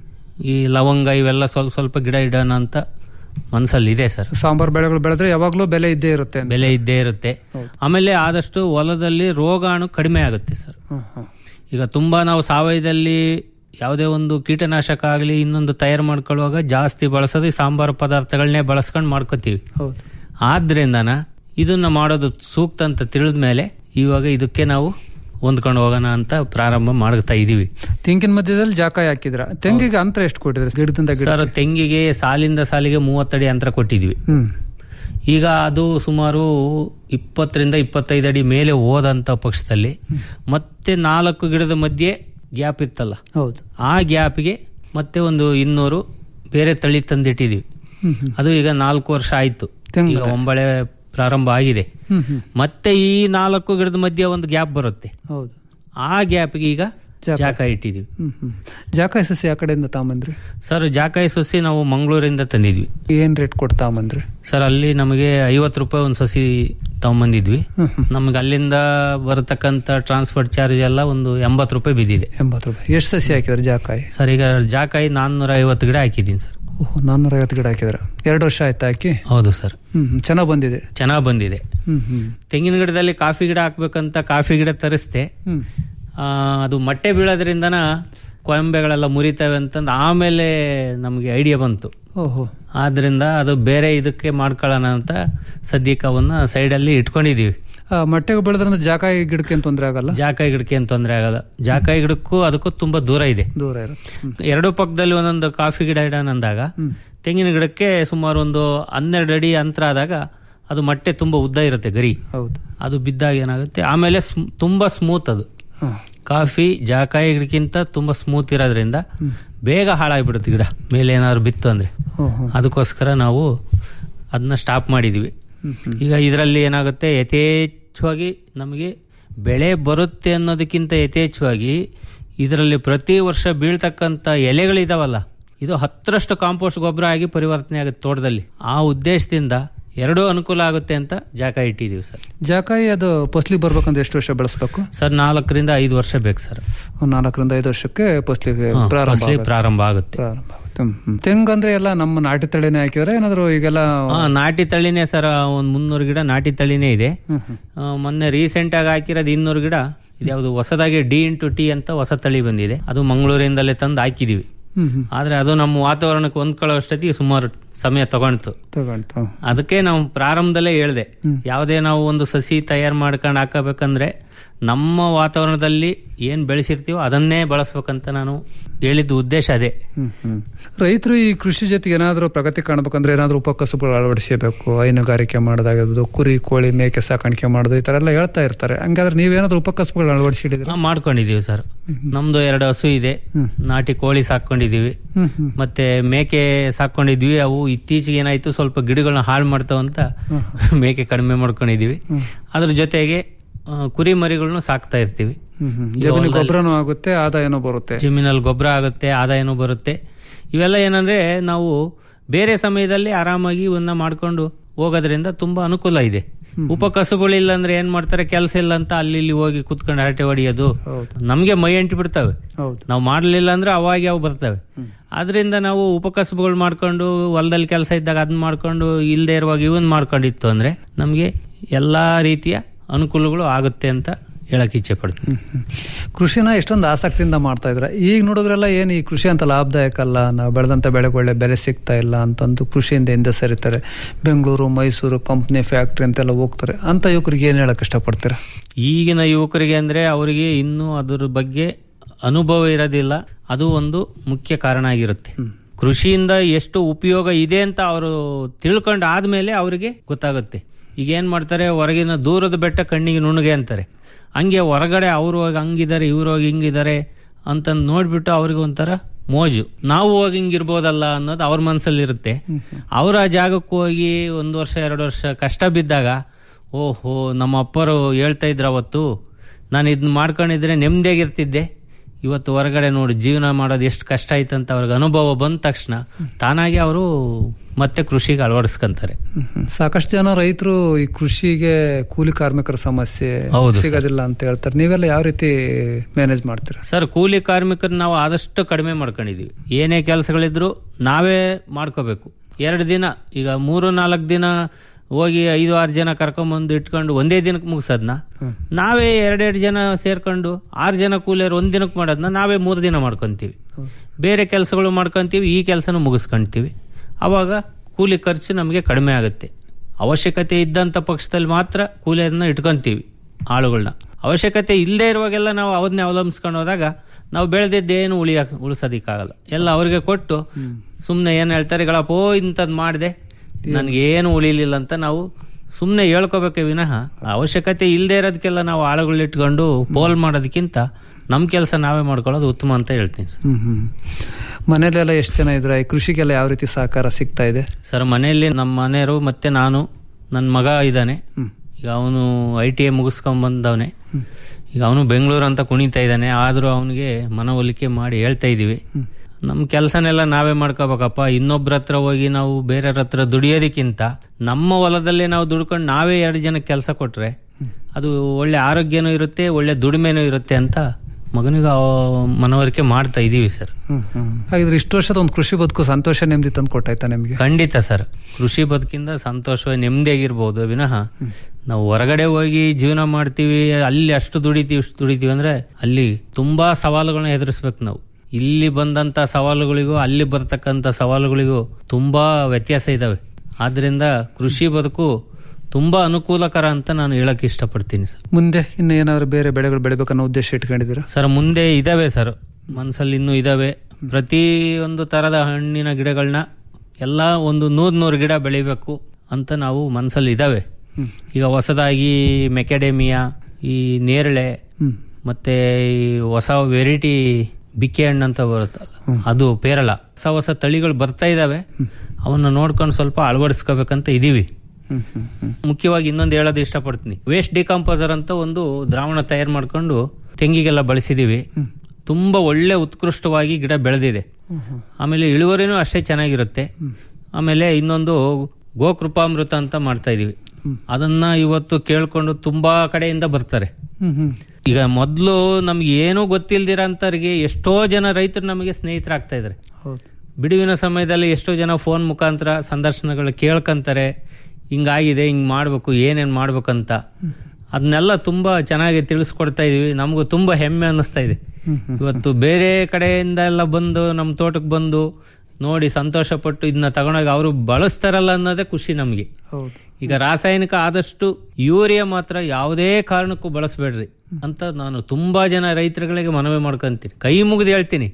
Speaker 16: ಈ ಲವಂಗ ಇವೆಲ್ಲ ಸ್ವಲ್ಪ ಸ್ವಲ್ಪ ಗಿಡ ಇಡೋಣ ಅಂತ ಮನಸ್ಸಲ್ಲಿ ಇದೆ ಸರ್
Speaker 15: ಸಾಂಬಾರ್ ಬೆಳೆಗಳು ಬೆಳೆದ್ರೆ ಯಾವಾಗ್ಲೂ ಬೆಲೆ ಇದ್ದೇ ಇರುತ್ತೆ ಅಂತ.
Speaker 16: ಬೆಲೆ ಇದ್ದೇ ಇರುತ್ತೆ ಆಮೇಲೆ ಆದಷ್ಟು ಹೊಲದಲ್ಲಿ ರೋಗಾಣು ಕಡಿಮೆ ಆಗುತ್ತೆ ಸರ್
Speaker 15: ಹ್ಮ್, ಹ್ಮ್.
Speaker 16: ಈಗ ತುಂಬಾ ನಾವು ಸಾವಯವದಲ್ಲಿ ಯಾವುದೇ ಒಂದು ಕೀಟನಾಶಕ ಆಗಲಿ ಇನ್ನೊಂದು ತಯಾರು ಮಾಡ್ಕೊಳ್ಳುವಾಗ ಜಾಸ್ತಿ ಬಳಸೋದು ಈ ಸಾಂಬಾರು ಪದಾರ್ಥಗಳನ್ನೇ ಬಳಸ್ಕೊಂಡು ಮಾಡ್ಕೋತೀವಿ
Speaker 15: ಹೌದು
Speaker 16: ಆದ್ರಿಂದನ ಇದನ್ನ ಮಾಡೋದು ಸೂಕ್ತ ಅಂತ ತಿಳಿದ ಮೇಲೆ ಇವಾಗ ಇದಕ್ಕೆ ನಾವು ಹೊಂದ್ಕೊಂಡು ಹೋಗೋಣ ಅಂತ ಪ್ರಾರಂಭ ಮಾಡ್ತಾ ಇದೀವಿ
Speaker 15: ತೆಂಗಿನ ಮಧ್ಯದಲ್ಲಿ ಜಾಕಾಯಿ ಹಾಕಿದ್ರ ತೆಂಗಿಗೆ ಅಂತರ ಎಷ್ಟು ಕೊಟ್ಟಿದ್ರೆ ಗಿಡದಿಂದ ಗಿಡ
Speaker 16: ಸರ್ ತೆಂಗಿಗೆ ಸಾಲಿಂದ ಸಾಲಿಗೆ ಮೂವತ್ತಡಿ ಅಂತರ ಕೊಟ್ಟಿದ್ವಿ
Speaker 15: ಹ್ಮ್
Speaker 16: ಈಗ ಅದು ಸುಮಾರು ಇಪ್ಪತ್ತರಿಂದ ಇಪ್ಪತ್ತೈದು ಅಡಿ ಮೇಲೆ ಹೋದಂಥ ಪಕ್ಷದಲ್ಲಿ ಮತ್ತೆ ನಾಲ್ಕು ಗಿಡದ ಮಧ್ಯೆ ಗ್ಯಾಪ್ ಇತ್ತಲ್ಲ
Speaker 15: ಹೌದು
Speaker 16: ಆ ಗ್ಯಾಪ್ಗೆ ಮತ್ತೆ ಒಂದು ಇನ್ನೂರು ಬೇರೆ ತಳಿ ತಂದಿಟ್ಟಿದೀವಿ
Speaker 15: ಹ್ಮ್ ಹ್ಮ್.
Speaker 16: ಅದು ಈಗ ನಾಲ್ಕು ವರ್ಷ ಆಯ್ತು
Speaker 15: ತೆಂಗು
Speaker 16: ಈಗ ಒಂಬಳೆ ಪ್ರಾರಂಭ ಆಗಿದೆ
Speaker 15: ಹ್ಮ್ ಹ್ಮ್.
Speaker 16: ಮತ್ತೆ ಈ ನಾಲ್ಕು ಗಿಡದ ಮಧ್ಯೆ ಒಂದು ಗ್ಯಾಪ್ ಬರುತ್ತೆ
Speaker 15: ಹೌದು
Speaker 16: ಆ ಗ್ಯಾಪ್ಗೆ ಈಗ ಜಾಕ ಇಟ್ಟಿದೀವಿ
Speaker 15: ಹ್ಮ್ ಹ್ಮ್ ಜಾಕಾಯಿ ಸಸಿ ಆ ಕಡೆಯಿಂದ ತಾಂಬಂದ್ರಿ
Speaker 16: ಸರ್ ಜಾಕಾಯಿ ಸಸಿ ನಾವು ಮಂಗಳೂರಿಂದ ತಂದಿದ್ವಿ
Speaker 15: ಏನ್ ರೇಟ್ ಕೊಟ್ಟು ತಾಂಬಂದ್ರಿ
Speaker 16: ಸರ್ ಅಲ್ಲಿ ನಮಗೆ ಐವತ್ತು ರೂಪಾಯಿ ಒಂದು ಸಸಿ ತಗೊಂಬಂದಿದ್ವಿ ನಮ್ಗೆ ಅಲ್ಲಿಂದ ಬರತಕ್ಕಂಥ ಟ್ರಾನ್ಸ್ಪೋರ್ಟ್ ಚಾರ್ಜ್ ಎಲ್ಲ ಒಂದು ಎಂಬತ್ತು ರೂಪಾಯಿ ಬಿದ್ದಿದೆ
Speaker 15: ಎಂಬತ್ತು ರೂಪಾಯಿ ಎಷ್ಟು ಸಸಿ ಹಾಕಿದ್ರಿ ಜಾಕಾಯಿ
Speaker 16: ಸರ್ ಈಗ ಜಾಕಾಯಿ ನಾನ್ನೂರ ಐವತ್ತು ಗಿಡ ಹಾಕಿದ್ದೀನಿ ಸರ್
Speaker 15: ಓಹ್ ನಾನ್ನೂರ ಐವತ್ತು ಗಿಡ ಹಾಕಿದ್ರ ಎರಡು ವರ್ಷ ಆಯ್ತಾ ಹಾಕಿ
Speaker 16: ಹೌದು ಸರ್
Speaker 15: ಹ್ಮ್ ಹ್ಮ್. ಚೆನ್ನಾಗ್ ಬಂದಿದೆ
Speaker 16: ಚೆನ್ನಾಗಿ ಬಂದಿದೆ
Speaker 15: ಹ್ಮ್ ಹ್ಮ್
Speaker 16: ತೆಂಗಿನ ಗಿಡದಲ್ಲಿ ಕಾಫಿ ಗಿಡ ಹಾಕ್ಬೇಕಂತ ಕಾಫಿ ಗಿಡ ತರಿಸ್ದೆ
Speaker 15: ಹ್ಮ್
Speaker 16: ಆ, ಅದು ಮೊಟ್ಟೆ ಬೀಳೋದ್ರಿಂದನ ಕೊಂಬೆಗಳೆಲ್ಲ ಮುರಿತವೆ ಅಂತಂದು ಆಮೇಲೆ ನಮಗೆ ಐಡಿಯಾ ಬಂತು
Speaker 15: ಓಹೋ
Speaker 16: ಆದ್ರಿಂದ ಅದು ಬೇರೆ ಇದಕ್ಕೆ ಮಾಡ್ಕೊಳ್ಳೋಣ ಅಂತ ಸದ್ಯಕ್ಕೆ ಅವನ್ನ ಸೈಡಲ್ಲಿ ಇಟ್ಕೊಂಡಿದೀವಿ
Speaker 15: ಆ, ಮೊಟ್ಟೆಗೆ ಬೆಳೆದ್ರಿಂದ ಜಾಕಾಯಿ ಗಿಡಕ್ಕೆ ಏನ್ ತೊಂದರೆ ಆಗಲ್ಲ
Speaker 16: ಜಾಕಾಯಿ ಗಿಡಕ್ಕೆ ಏನು ತೊಂದರೆ ಆಗಲ್ಲ ಜಾಕಾಯಿ ಗಿಡಕ್ಕೂ ಅದಕ್ಕೂ ತುಂಬಾ ದೂರ ಇದೆ
Speaker 15: ದೂರ ಇರುತ್ತೆ ಹ್ಮ್.
Speaker 16: ಎರಡು ಪಕ್ಕದಲ್ಲಿ ಒಂದೊಂದು ಕಾಫಿ ಗಿಡ ಇಡೋಣ ಅಂದಾಗ
Speaker 15: ಹ್ಮ್.
Speaker 16: ತೆಂಗಿನ ಗಿಡಕ್ಕೆ ಸುಮಾರು ಒಂದು ಹನ್ನೆರಡು ಅಡಿ ಅಂತರ ಆದಾಗ ಅದು ಮೊಟ್ಟೆ ತುಂಬಾ ಉದ್ದ ಇರುತ್ತೆ ಗರಿ
Speaker 15: ಹೌದು
Speaker 16: ಅದು ಬಿದ್ದಾಗ ಏನಾಗುತ್ತೆ ಆಮೇಲೆ ಸ್ಮ್- ತುಂಬಾ ಸ್ಮೂತ್ ಅದು
Speaker 15: ಹಾ.
Speaker 16: ಕಾಫಿ ಜಾಕಾಯಿ ಗಿಡಕ್ಕಿಂತ ತುಂಬಾ ಸ್ಮೂತ್ ಇರೋದ್ರಿಂದ ಬೇಗ ಹಾಳಾಗ್ಬಿಡುತ್ತೆ ಗಿಡ ಮೇಲೆ ಏನಾದ್ರು ಬಿತ್ತು ಅಂದ್ರೆ
Speaker 15: ಹ್ಮ್, ಹ್ಮ್.
Speaker 16: ಅದಕ್ಕೋಸ್ಕರ ನಾವು ಅದನ್ನ ಸ್ಟಾಪ್ ಮಾಡಿದೀವಿ
Speaker 15: ಹ್ಮ್, ಹ್ಮ್.
Speaker 16: ಈಗ ಇದರಲ್ಲಿ ಏನಾಗುತ್ತೆ ಯಥೇಚ್ಛವಾಗಿ ನಮಗೆ ಬೆಳೆ ಬರುತ್ತೆ ಅನ್ನೋದಕ್ಕಿಂತ ಯಥೇಚ್ಛವಾಗಿ ಇದರಲ್ಲಿ ಪ್ರತಿ ವರ್ಷ ಬೀಳ್ತಕ್ಕಂಥ ಎಲೆಗಳಿದಾವಲ್ಲ ಇದು ಹತ್ತರಷ್ಟು ಕಾಂಪೋಸ್ಟ್ ಗೊಬ್ಬರ ಆಗಿ ಪರಿವರ್ತನೆ ಆಗುತ್ತೆ ತೋಟದಲ್ಲಿ ಆ ಉದ್ದೇಶದಿಂದ ಎರಡೂ ಅನುಕೂಲ ಆಗುತ್ತೆ ಅಂತ ಜಾಕ ಇಟ್ಟಿದ್ದೀವಿ ಸರ್
Speaker 15: ಜಾಕಾಯಿ ಅದು ಫಸ್ಲಿಗೆ ಬರ್ಬೇಕಂದ್ರೆ ಎಷ್ಟು ವರ್ಷ ಬೆಳೆಸ್ಬೇಕು
Speaker 16: ಸರ್ ನಾಲ್ಕರಿಂದ ಐದು ವರ್ಷ ಬೇಕು ಸರ್
Speaker 15: ಒಂದ್ ನಾಲ್ಕರಿಂದ ಐದು ವರ್ಷಕ್ಕೆ ಫಸ್ಲಿಗೆ
Speaker 16: ಹಾ,
Speaker 15: ಪ್ರಾರಂಭ
Speaker 16: ಫಸಲಿ
Speaker 15: ಆಗುತ್ತೆ.
Speaker 16: ಪ್ರಾರಂಭ ಆಗುತ್ತೆ
Speaker 15: ಪ್ರಾರಂಭ ಆಗುತ್ತೆ ಹ್ಮ್, ಹ್ಮ್. ತೆಂಗಂದ್ರೆ ಎಲ್ಲ ನಮ್ಮ ನಾಟಿ ತಳಿನೇ ಹಾಕಿದ್ರೆ ಏನಾದ್ರು ಈಗೆಲ್ಲ
Speaker 16: ಹಾ ನಾಟಿ ತಳಿನೇ ಸರ್ ಒಂದ್ ಮುನ್ನೂರು ಗಿಡ ನಾಟಿ ತಳಿನೇ ಇದೆ
Speaker 15: ಹ್ಮ್, ಹ್ಮ್.
Speaker 16: ಆ, ಮೊನ್ನೆ ರೀಸೆಂಟ್ ಆಗಿ ಹಾಕಿರೋದು ಇನ್ನೂರು ಗಿಡ ಇದ್ಯಾವುದು ಹೊಸದಾಗಿ ಡಿ ಇಂಟು ಟಿ ಅಂತ ಹೊಸ ತಳಿ ಬಂದಿದೆ ಅದು ಮಂಗಳೂರಿಂದಲೇ ತಂದು ಹಾಕಿದೀವಿ
Speaker 15: ಹ್ಮ್ ಹ್ಮ್
Speaker 16: ಆದ್ರೆ ಅದು ನಮ್ಮ ವಾತಾವರಣಕ್ಕೆ ಹೊಂದ್ಕೊಳ್ಳೋ ಅಷ್ಟೊತ್ತಿಗೆ ಸುಮಾರು ಸಮಯ ತಗೊಂಡ್ತು
Speaker 15: ತಗೊಂಡು
Speaker 16: ಅದಕ್ಕೆ ನಾವು ಪ್ರಾರಂಭದಲ್ಲೇ ಹೇಳ್ದೆ ಯಾವುದೇ ನಾವು ಒಂದು ಸಸಿ ತಯಾರು ಮಾಡ್ಕೊಂಡು ಹಾಕಬೇಕಂದ್ರೆ ನಮ್ಮ ವಾತಾವರಣದಲ್ಲಿ ಏನ್ ಬೆಳೆಸಿರ್ತೀವೋ ಅದನ್ನೇ ಬಳಸ್ಬೇಕಂತ ನಾನು ಹೇಳಿದ್ದು ಉದ್ದೇಶ ಅದೇ
Speaker 15: ಹ್ಮ್ ಹ್ಮ್ ರೈತರು ಈ ಕೃಷಿ ಜೊತೆಗೆ ಏನಾದರೂ ಪ್ರಗತಿ ಕಾಣಬೇಕಂದ್ರೆ ಏನಾದರೂ ಉಪಕಸಬುಗಳು ಅಳವಡಿಸಬೇಕು ಹೈನುಗಾರಿಕೆ ಮಾಡೋದಾಗಿರ್ಬೋದು ಕುರಿ ಕೋಳಿ ಮೇಕೆ ಸಾಕಾಣಿಕೆ ಮಾಡೋದು ಈ ತರ ಎಲ್ಲ ಹೇಳ್ತಾ ಇರ್ತಾರೆ ಹಂಗಾದ್ರೆ ನೀವೇನಾದ್ರೂ ಉಪಕಸಬುಗಳು ಅಳವಡಿಸಿಡಿದ್ರೆ
Speaker 16: ನಾವು ಮಾಡ್ಕೊಂಡಿದೀವಿ ಸರ್ ನಮ್ದು ಎರಡು ಹಸು ಇದೆ ನಾಟಿ ಕೋಳಿ ಸಾಕೊಂಡಿದೀವಿ
Speaker 15: ಹ್ಮ್ ಹ್ಮ್
Speaker 16: ಮತ್ತೆ ಮೇಕೆ ಸಾಕೊಂಡಿದ್ವಿ ಅವು ಇತ್ತೀಚೆಗೆ ಏನಾಯ್ತು ಸ್ವಲ್ಪ ಗಿಡಗಳನ್ನ ಹಾಳು ಮಾಡ್ತಾವಂತ ಮೇಕೆ ಕಡಿಮೆ ಮಾಡ್ಕೊಂಡಿದೀವಿ ಅದ್ರ ಜೊತೆಗೆ ಆ, ಕುರಿ ಮರಿಗಳನ್ನ ಸಾಕ್ತಾ ಇರ್ತೀವಿ
Speaker 15: ಹ್ಮ್ ಹ್ಮ್
Speaker 16: ಈಗ
Speaker 15: ಜಮೀನು
Speaker 16: ಹೊಲ್ದಲ್ಲಿ-
Speaker 15: ಗೊಬ್ಬರನೂ ಆಗುತ್ತೆ ಆದಾಯನೂ ಬರುತ್ತೆ
Speaker 16: ಜಮೀನಲ್ಲಿ ಗೊಬ್ಬರ ಆಗುತ್ತೆ ಆದಾಯನೂ ಬರುತ್ತೆ ಇವೆಲ್ಲ ಏನಂದ್ರೆ ನಾವು ಬೇರೆ ಸಮಯದಲ್ಲಿ ಆರಾಮಾಗಿ ಇವನ್ನ ಮಾಡ್ಕೊಂಡು ಹೋಗೋದ್ರಿಂದ ತುಂಬಾ ಅನುಕೂಲ ಇದೆ ಉಪಕಸುಗಳಿಲ್ಲ ಅಂದ್ರೆ ಏನ್ ಮಾಡ್ತಾರೆ ಕೆಲಸ ಇಲ್ಲ ಅಂತ ಅಲ್ಲಿ ಇಲ್ಲಿ ಹೋಗಿ ಕುತ್ಕೊಂಡು ಹರಟೆ ಹೊಡಿಯೋದು ನಮ್ಗೆ ಮೈ ಅಂಟಿ ಬಿಡ್ತವೆ
Speaker 15: ಹೌದು
Speaker 16: ನಾವು ಮಾಡಲಿಲ್ಲ ಅಂದ್ರೆ ಅವಾಗ ಅವು ಬರ್ತವೆ ಆದ್ರಿಂದ ನಾವು ಉಪಕಸಬುಗಳು ಮಾಡ್ಕೊಂಡು ಹೊಲದಲ್ಲಿ ಕೆಲಸ ಇದ್ದಾಗ ಅದನ್ನ ಮಾಡ್ಕೊಂಡು ಇಲ್ಲದೆ ಇರುವಾಗ ಇವನ್ ಮಾಡ್ಕೊಂಡಿತ್ತು ಅಂದ್ರೆ ನಮ್ಗೆ ಎಲ್ಲಾ ರೀತಿಯ ಅನುಕೂಲಗಳು ಆಗುತ್ತೆ ಅಂತ ಹೇಳಕ್ ಇಚ್ಛೆ ಪಡ್ತೀನಿ
Speaker 15: ಕೃಷಿನ ಎಷ್ಟೊಂದು ಆಸಕ್ತಿಯಿಂದ ಮಾಡ್ತಾ ಇದ್ರ ಈಗ ನೋಡಿದ್ರೆಲ್ಲ ಏನು ಈ ಕೃಷಿ ಅಂತ ಲಾಭದಾಯಕ ಅಲ್ಲ ನಾವು ಬೆಳೆದಂತ ಬೆಳೆಗೆ ಒಳ್ಳೆ ಬೆಲೆ ಸಿಗ್ತಾ ಇಲ್ಲ ಅಂತಂದು ಕೃಷಿಯಿಂದ ಹಿಂದೆ ಸರಿತಾರೆ ಬೆಂಗಳೂರು ಮೈಸೂರು ಕಂಪ್ನಿ ಫ್ಯಾಕ್ಟ್ರಿ ಅಂತೆಲ್ಲ ಹೋಗ್ತಾರೆ ಅಂತ ಯುವಕರಿಗೆ ಏನು ಹೇಳಕ್ ಇಷ್ಟಪಡ್ತೀರಾ
Speaker 16: ಈಗಿನ ಯುವಕರಿಗೆ ಅಂದ್ರೆ ಅವರಿಗೆ ಇನ್ನೂ ಅದ್ರ ಬಗ್ಗೆ ಅನುಭವ ಇರೋದಿಲ್ಲ ಅದು ಒಂದು ಮುಖ್ಯ ಕಾರಣ ಆಗಿರುತ್ತೆ ಕೃಷಿಯಿಂದ ಎಷ್ಟು ಉಪಯೋಗ ಇದೆ ಅಂತ ಅವರು ತಿಳ್ಕೊಂಡು ಆದ್ಮೇಲೆ ಅವರಿಗೆ ಗೊತ್ತಾಗುತ್ತೆ ಈಗ ಏನ್ ಮಾಡ್ತಾರೆ ಹೊರಗಿನ ದೂರದ ಬೆಟ್ಟ ಕಣ್ಣಿಗೆ ನುಣ್ಣಗೆ ಅಂತಾರೆ ಹಂಗೆ ಹೊರಗಡೆ ಅವ್ರು ಹೋಗಿ ಹಂಗಿದ್ದಾರೆ ಇವ್ರು ಹೋಗಿ ಹಿಂಗಿದ್ದಾರೆ ಅಂತಂದು ನೋಡ್ಬಿಟ್ಟು ಅವ್ರಿಗೆ ಒಂಥರ ಮೋಜು ನಾವು ಹೋಗಿ ಹಿಂಗಿರ್ಬೋದಲ್ಲ ಅನ್ನೋದು ಅವ್ರ ಮನಸ್ಸಲ್ಲಿ ಇರುತ್ತೆ ಅವ್ರ ಆ ಜಾಗಕ್ಕೆ ಹೋಗಿ ಒಂದು ವರ್ಷ ಎರಡು ವರ್ಷ ಕಷ್ಟ ಬಿದ್ದಾಗ ಓಹೋ ನಮ್ಮ ಅಪ್ಪರು ಹೇಳ್ತಾ ಇದ್ರು ಅವತ್ತು ನಾನು ಇದನ್ನ ಮಾಡ್ಕೊಂಡಿದ್ರೆ ನೆಮ್ಮದಿಯಾಗಿರ್ತಿದ್ದೆ ಇವತ್ತು ಹೊರಗಡೆ ನೋಡಿ ಜೀವನ ಮಾಡೋದು ಎಷ್ಟು ಕಷ್ಟ ಆಯ್ತು ಅಂತ ಅವ್ರಿಗೆ ಅನುಭವ ಬಂದ ತಕ್ಷಣ ತಾನಾಗಿ ಅವರು ಮತ್ತೆ ಕೃಷಿಗೆ ಅಳವಡಿಸ್ಕೊಂತಾರೆ
Speaker 15: ಸಾಕಷ್ಟು ಜನ ರೈತರು ಈ ಕೃಷಿಗೆ ಕೂಲಿ ಕಾರ್ಮಿಕರ ಸಮಸ್ಯೆ
Speaker 16: ಹೌದು ಸರ್.
Speaker 15: ಸಿಗೋದಿಲ್ಲ ಅಂತ ಹೇಳ್ತಾರೆ ನೀವೆಲ್ಲ ಯಾವ ರೀತಿ ಮ್ಯಾನೇಜ್ ಮಾಡ್ತೀರಾ
Speaker 16: ಸರ್ ಕೂಲಿ ಕಾರ್ಮಿಕರು ನಾವು ಆದಷ್ಟು ಕಡಿಮೆ ಮಾಡ್ಕೊಂಡಿದೀವಿ ಏನೇ ಕೆಲಸಗಳಿದ್ರು ನಾವೇ ಮಾಡ್ಕೋಬೇಕು ಎರಡು ದಿನ ಈಗ ಮೂರು ನಾಲ್ಕು ದಿನ ಹೋಗಿ ಐದು ಆರು ಜನ ಕರ್ಕೊಂಬಂದು ಇಟ್ಕೊಂಡು ಒಂದೇ ದಿನಕ್ಕೆ ಮುಗಿಸೋದ್ನ ನಾವೇ ಎರಡೆರಡು ಜನ ಸೇರ್ಕೊಂಡು ಆರು ಜನ ಕೂಲಿಯರು ಒಂದ್ ದಿನಕ್ಕೆ ಮಾಡೋದನ್ನ ನಾವೇ ಮೂರು ದಿನ ಮಾಡ್ಕೊಂತೀವಿ ಬೇರೆ ಕೆಲಸಗಳು ಮಾಡ್ಕೊಂತೀವಿ ಈ ಕೆಲಸನೂ ಮುಗಿಸ್ಕೊಂತೀವಿ ಅವಾಗ ಕೂಲಿ ಖರ್ಚು ನಮಗೆ ಕಡಿಮೆ ಆಗುತ್ತೆ ಅವಶ್ಯಕತೆ ಇದ್ದಂಥ ಪಕ್ಷದಲ್ಲಿ ಮಾತ್ರ ಕೂಲಿಯರನ್ನ ಇಟ್ಕೊಂತೀವಿ ಆಳುಗಳನ್ನ ಅವಶ್ಯಕತೆ ಇಲ್ಲದೆ ಇರುವಾಗೆಲ್ಲ ನಾವು ಅವನ್ನೇ ಅವಲಂಬಿಸ್ಕೊಂಡು ಹೋದಾಗ ನಾವು ಬೆಳೆದಿದ್ದೇನು ಉಳಿಯಕ್ ಉಳಿಸೋದಿಕ್ಕಾಗಲ್ಲ ಎಲ್ಲ ಅವ್ರಿಗೆ ಕೊಟ್ಟು ಸುಮ್ಮನೆ ಏನು ಹೇಳ್ತಾರೆ ಗಳಪ್ಪ ಓ ಇಂಥದ್ದು ಮಾಡಿದೆ ನನ್ಗೆ ಏನು ಉಳಿಲಿಲ್ಲ ಅಂತ ನಾವು ಸುಮ್ಮನೆ ಹೇಳ್ಕೋಬೇಕೆ ವಿನಃ ಅವಶ್ಯಕತೆ ಇಲ್ಲದೆ ಇರೋದಕ್ಕೆಲ್ಲ ನಾವು ಆಳುಗಳಿಟ್ಕೊಂಡು ಪೋಲ್ ಮಾಡೋದಕ್ಕಿಂತ ನಮ್ಮ ಕೆಲಸ ನಾವೇ ಮಾಡ್ಕೊಳ್ಳೋದು ಉತ್ತಮ ಅಂತ ಹೇಳ್ತೀನಿ ಸರ್
Speaker 15: ಹ್ಮ್ ಹ್ಮ್ ಮನೇಲೆಲ್ಲ ಎಷ್ಟು ಜನ ಇದ್ರ ಈ ಕೃಷಿಗೆಲ್ಲ ಯಾವ ರೀತಿ ಸಹಕಾರ ಸಿಗ್ತಾ ಇದೆ
Speaker 16: ಸರ್ ಮನೆಯಲ್ಲಿ ನಮ್ಮ ಮನೆಯವರು ಮತ್ತೆ ನಾನು ನನ್ನ ಮಗ ಇದ್ದಾನೆ ಈಗ ಅವನು ಐ ಟಿ ಐ ಮುಗಿಸ್ಕೊಂಡ್ ಬಂದವನೆ ಈಗ ಅವನು ಬೆಂಗಳೂರು ಅಂತ ಕುಣಿತಾ ಇದ್ದಾನೆ ಆದರೂ ಅವನಿಗೆ ಮನವೊಲಿಕೆ ಮಾಡಿ ಹೇಳ್ತಾ ಇದೀವಿ ನಮ್ಮ ಕೆಲಸನೆಲ್ಲ ನಾವೇ ಮಾಡ್ಕೋಬೇಕಪ್ಪ ಇನ್ನೊಬ್ರ ಹತ್ರ ಹೋಗಿ ನಾವು ಬೇರೆಯವ್ರ ಹತ್ರ ದುಡಿಯೋದಕ್ಕಿಂತ ನಮ್ಮ ಹೊಲದಲ್ಲೇ ನಾವು ದುಡ್ಕೊಂಡು ನಾವೇ ಎರಡು ಜನಕ್ಕೆ ಕೆಲಸ ಕೊಟ್ರೆ ಅದು ಒಳ್ಳೆ ಆರೋಗ್ಯನೂ ಇರುತ್ತೆ ಒಳ್ಳೆ ದುಡಿಮೆನೂ ಇರುತ್ತೆ ಅಂತ ಮಗನಿಗೆ ಆ ಮನವರಿಕೆ ಮಾಡ್ತಾ ಇದೀವಿ ಸರ್
Speaker 15: ಹ್ಮ್ ಹ್ಮ್ ಹಾಗಿದ್ರೆ ಇಷ್ಟು ವರ್ಷದ ಒಂದು ಕೃಷಿ ಬದುಕು ಸಂತೋಷ ನೆಮ್ಮದಿ ತಂದು ಕೊಟ್ಟಾಯ್ತಾ ನಿಮ್ಗೆ
Speaker 16: ಖಂಡಿತ ಸರ್ ಕೃಷಿ ಬದುಕಿಂದ ಸಂತೋಷವೇ ನೆಮ್ಮದಿಯಾಗಿರ್ಬೋದು ವಿನಃ ನಾವು ಹೊರಗಡೆ ಹೋಗಿ ಜೀವನ ಮಾಡ್ತೀವಿ ಅಲ್ಲಿ ಅಷ್ಟು ದುಡಿತೀವಿ ಇಷ್ಟು ದುಡಿತೀವಿ ಅಂದ್ರೆ ಅಲ್ಲಿ ತುಂಬಾ ಸವಾಲುಗಳನ್ನ ಎದುರಿಸ್ಬೇಕು ನಾವು ಇಲ್ಲಿ ಬಂದಂತ ಸವಾಲುಗಳಿಗೂ ಅಲ್ಲಿ ಬರ್ತಕ್ಕಂಥ ಸವಾಲುಗಳಿಗೂ ತುಂಬಾ ವ್ಯತ್ಯಾಸ ಇದಾವೆ ಆದ್ರಿಂದ ಕೃಷಿ ಬದುಕು ತುಂಬಾ ಅನುಕೂಲಕರ ಅಂತ ನಾನು ಹೇಳಕ್ ಇಷ್ಟಪಡ್ತೀನಿ ಸರ್
Speaker 15: ಮುಂದೆ ಇನ್ನು ಏನಾದ್ರು ಬೇರೆ ಬೆಳೆಗಳು ಬೆಳಿಬೇಕನ್ನೋ ಉದ್ದೇಶ ಇಟ್ಕೊಂಡಿದ್ದೀರಾ
Speaker 16: ಸರ್ ಮುಂದೆ ಇದಾವೆ ಸರ್ ಮನಸ್ಸಲ್ಲಿ ಇನ್ನೂ ಇದಾವೆ ಪ್ರತಿ ಒಂದು ತರದ ಹಣ್ಣಿನ ಗಿಡಗಳನ್ನ ಎಲ್ಲ ಒಂದು ನೂರ್ ನೂರು ಗಿಡ ಬೆಳಿಬೇಕು ಅಂತ ನಾವು ಮನಸ್ಸಲ್ಲಿ ಇದಾವೆ ಈಗ ಹೊಸದಾಗಿ ಮೆಕೆಡೆಮಿಯಾ ಈ ನೇರಳೆ ಮತ್ತೆ ಈ ಹೊಸ ವೆರೈಟಿ ಬಿಕ್ಕೆ ಹಣ್ಣು ಅಂತ ಬರುತ್ತಲ್ಲ ಅದು ಪೇರಳ ಹೊಸ ಹೊಸ ತಳಿಗಳು ಬರ್ತಾ ಇದಾವೆ ಅವನ್ನ ನೋಡ್ಕೊಂಡು ಸ್ವಲ್ಪ ಅಳವಡಿಸ್ಕೋಬೇಕಂತ ಇದೀವಿ ಮುಖ್ಯವಾಗಿ ಇನ್ನೊಂದು ಹೇಳೋದು ಇಷ್ಟಪಡ್ತೀನಿ ವೇಸ್ಟ್ ಡಿಕಾಂಪೋಸರ್ ಅಂತ ಒಂದು ದ್ರಾವಣ ತಯಾರು ಮಾಡ್ಕೊಂಡು ತೆಂಗಿಗೆಲ್ಲ ಬಳಸಿದೀವಿ ತುಂಬಾ ಒಳ್ಳೆ ಉತ್ಕೃಷ್ಟವಾಗಿ ಗಿಡ ಬೆಳೆದಿದೆ ಆಮೇಲೆ ಇಳುವರಿನೂ ಅಷ್ಟೇ ಚೆನ್ನಾಗಿರುತ್ತೆ ಆಮೇಲೆ ಇನ್ನೊಂದು ಗೋಕೃಪಾಮೃತ ಅಂತ ಮಾಡ್ತಾ ಇದೀವಿ ಅದನ್ನ ಇವತ್ತು ಕೇಳ್ಕೊಂಡು ತುಂಬಾ ಕಡೆಯಿಂದ ಬರ್ತಾರೆ
Speaker 15: ಹ್ಮ್ ಹ್ಮ್
Speaker 16: ಈಗ ಮೊದಲು ನಮ್ಗೆ ಏನೂ ಗೊತ್ತಿಲ್ದಿರಂತವ್ರಿಗೆ ಎಷ್ಟೋ ಜನ ರೈತರು ನಮಗೆ ಸ್ನೇಹಿತರಾಗ್ತಾ ಇದಾರೆ
Speaker 15: ಹೌದು
Speaker 16: ಬಿಡುವಿನ ಸಮಯದಲ್ಲಿ ಎಷ್ಟೋ ಜನ ಫೋನ್ ಮುಖಾಂತರ ಸಂದರ್ಶನಗಳು ಕೇಳ್ಕಂತಾರೆ ಹಿಂಗಾಗಿದೆ ಹಿಂಗ್ ಮಾಡ್ಬೇಕು ಏನೇನ್ ಮಾಡ್ಬೇಕಂತ ಅದನ್ನೆಲ್ಲ ತುಂಬಾ ಚೆನ್ನಾಗಿ ತಿಳಿಸ್ಕೊಡ್ತಾ ಇದೀವಿ ನಮಗೂ ತುಂಬಾ ಹೆಮ್ಮೆ ಅನ್ನಿಸ್ತಾ ಇದೆ ಇವತ್ತು ಬೇರೆ ಕಡೆಯಿಂದ ಎಲ್ಲ ಬಂದು ನಮ್ಮ ತೋಟಕ್ಕೆ ಬಂದು ನೋಡಿ ಸಂತೋಷ ಪಟ್ಟು ಇದನ್ನ ತಗೊಂಡೋಗಿ ಅವರು ಬಳಸ್ತಾರಲ್ಲ ಅನ್ನೋದೇ ಖುಷಿ ನಮಗೆ
Speaker 15: ಹೌದು
Speaker 16: ಈಗ ರಾಸಾಯನಿಕ ಆದಷ್ಟು ಯೂರಿಯಾ ಮಾತ್ರ ಯಾವುದೇ ಕಾರಣಕ್ಕೂ ಬಳಸಬೇಡ್ರಿ ಅಂತ ನಾನು ತುಂಬಾ ಜನ ರೈತರುಗಳಿಗೆ ಮನವಿ ಮಾಡ್ಕೊಂತೀನಿ ಕೈ ಮುಗಿದು ಹೇಳ್ತೀನಿ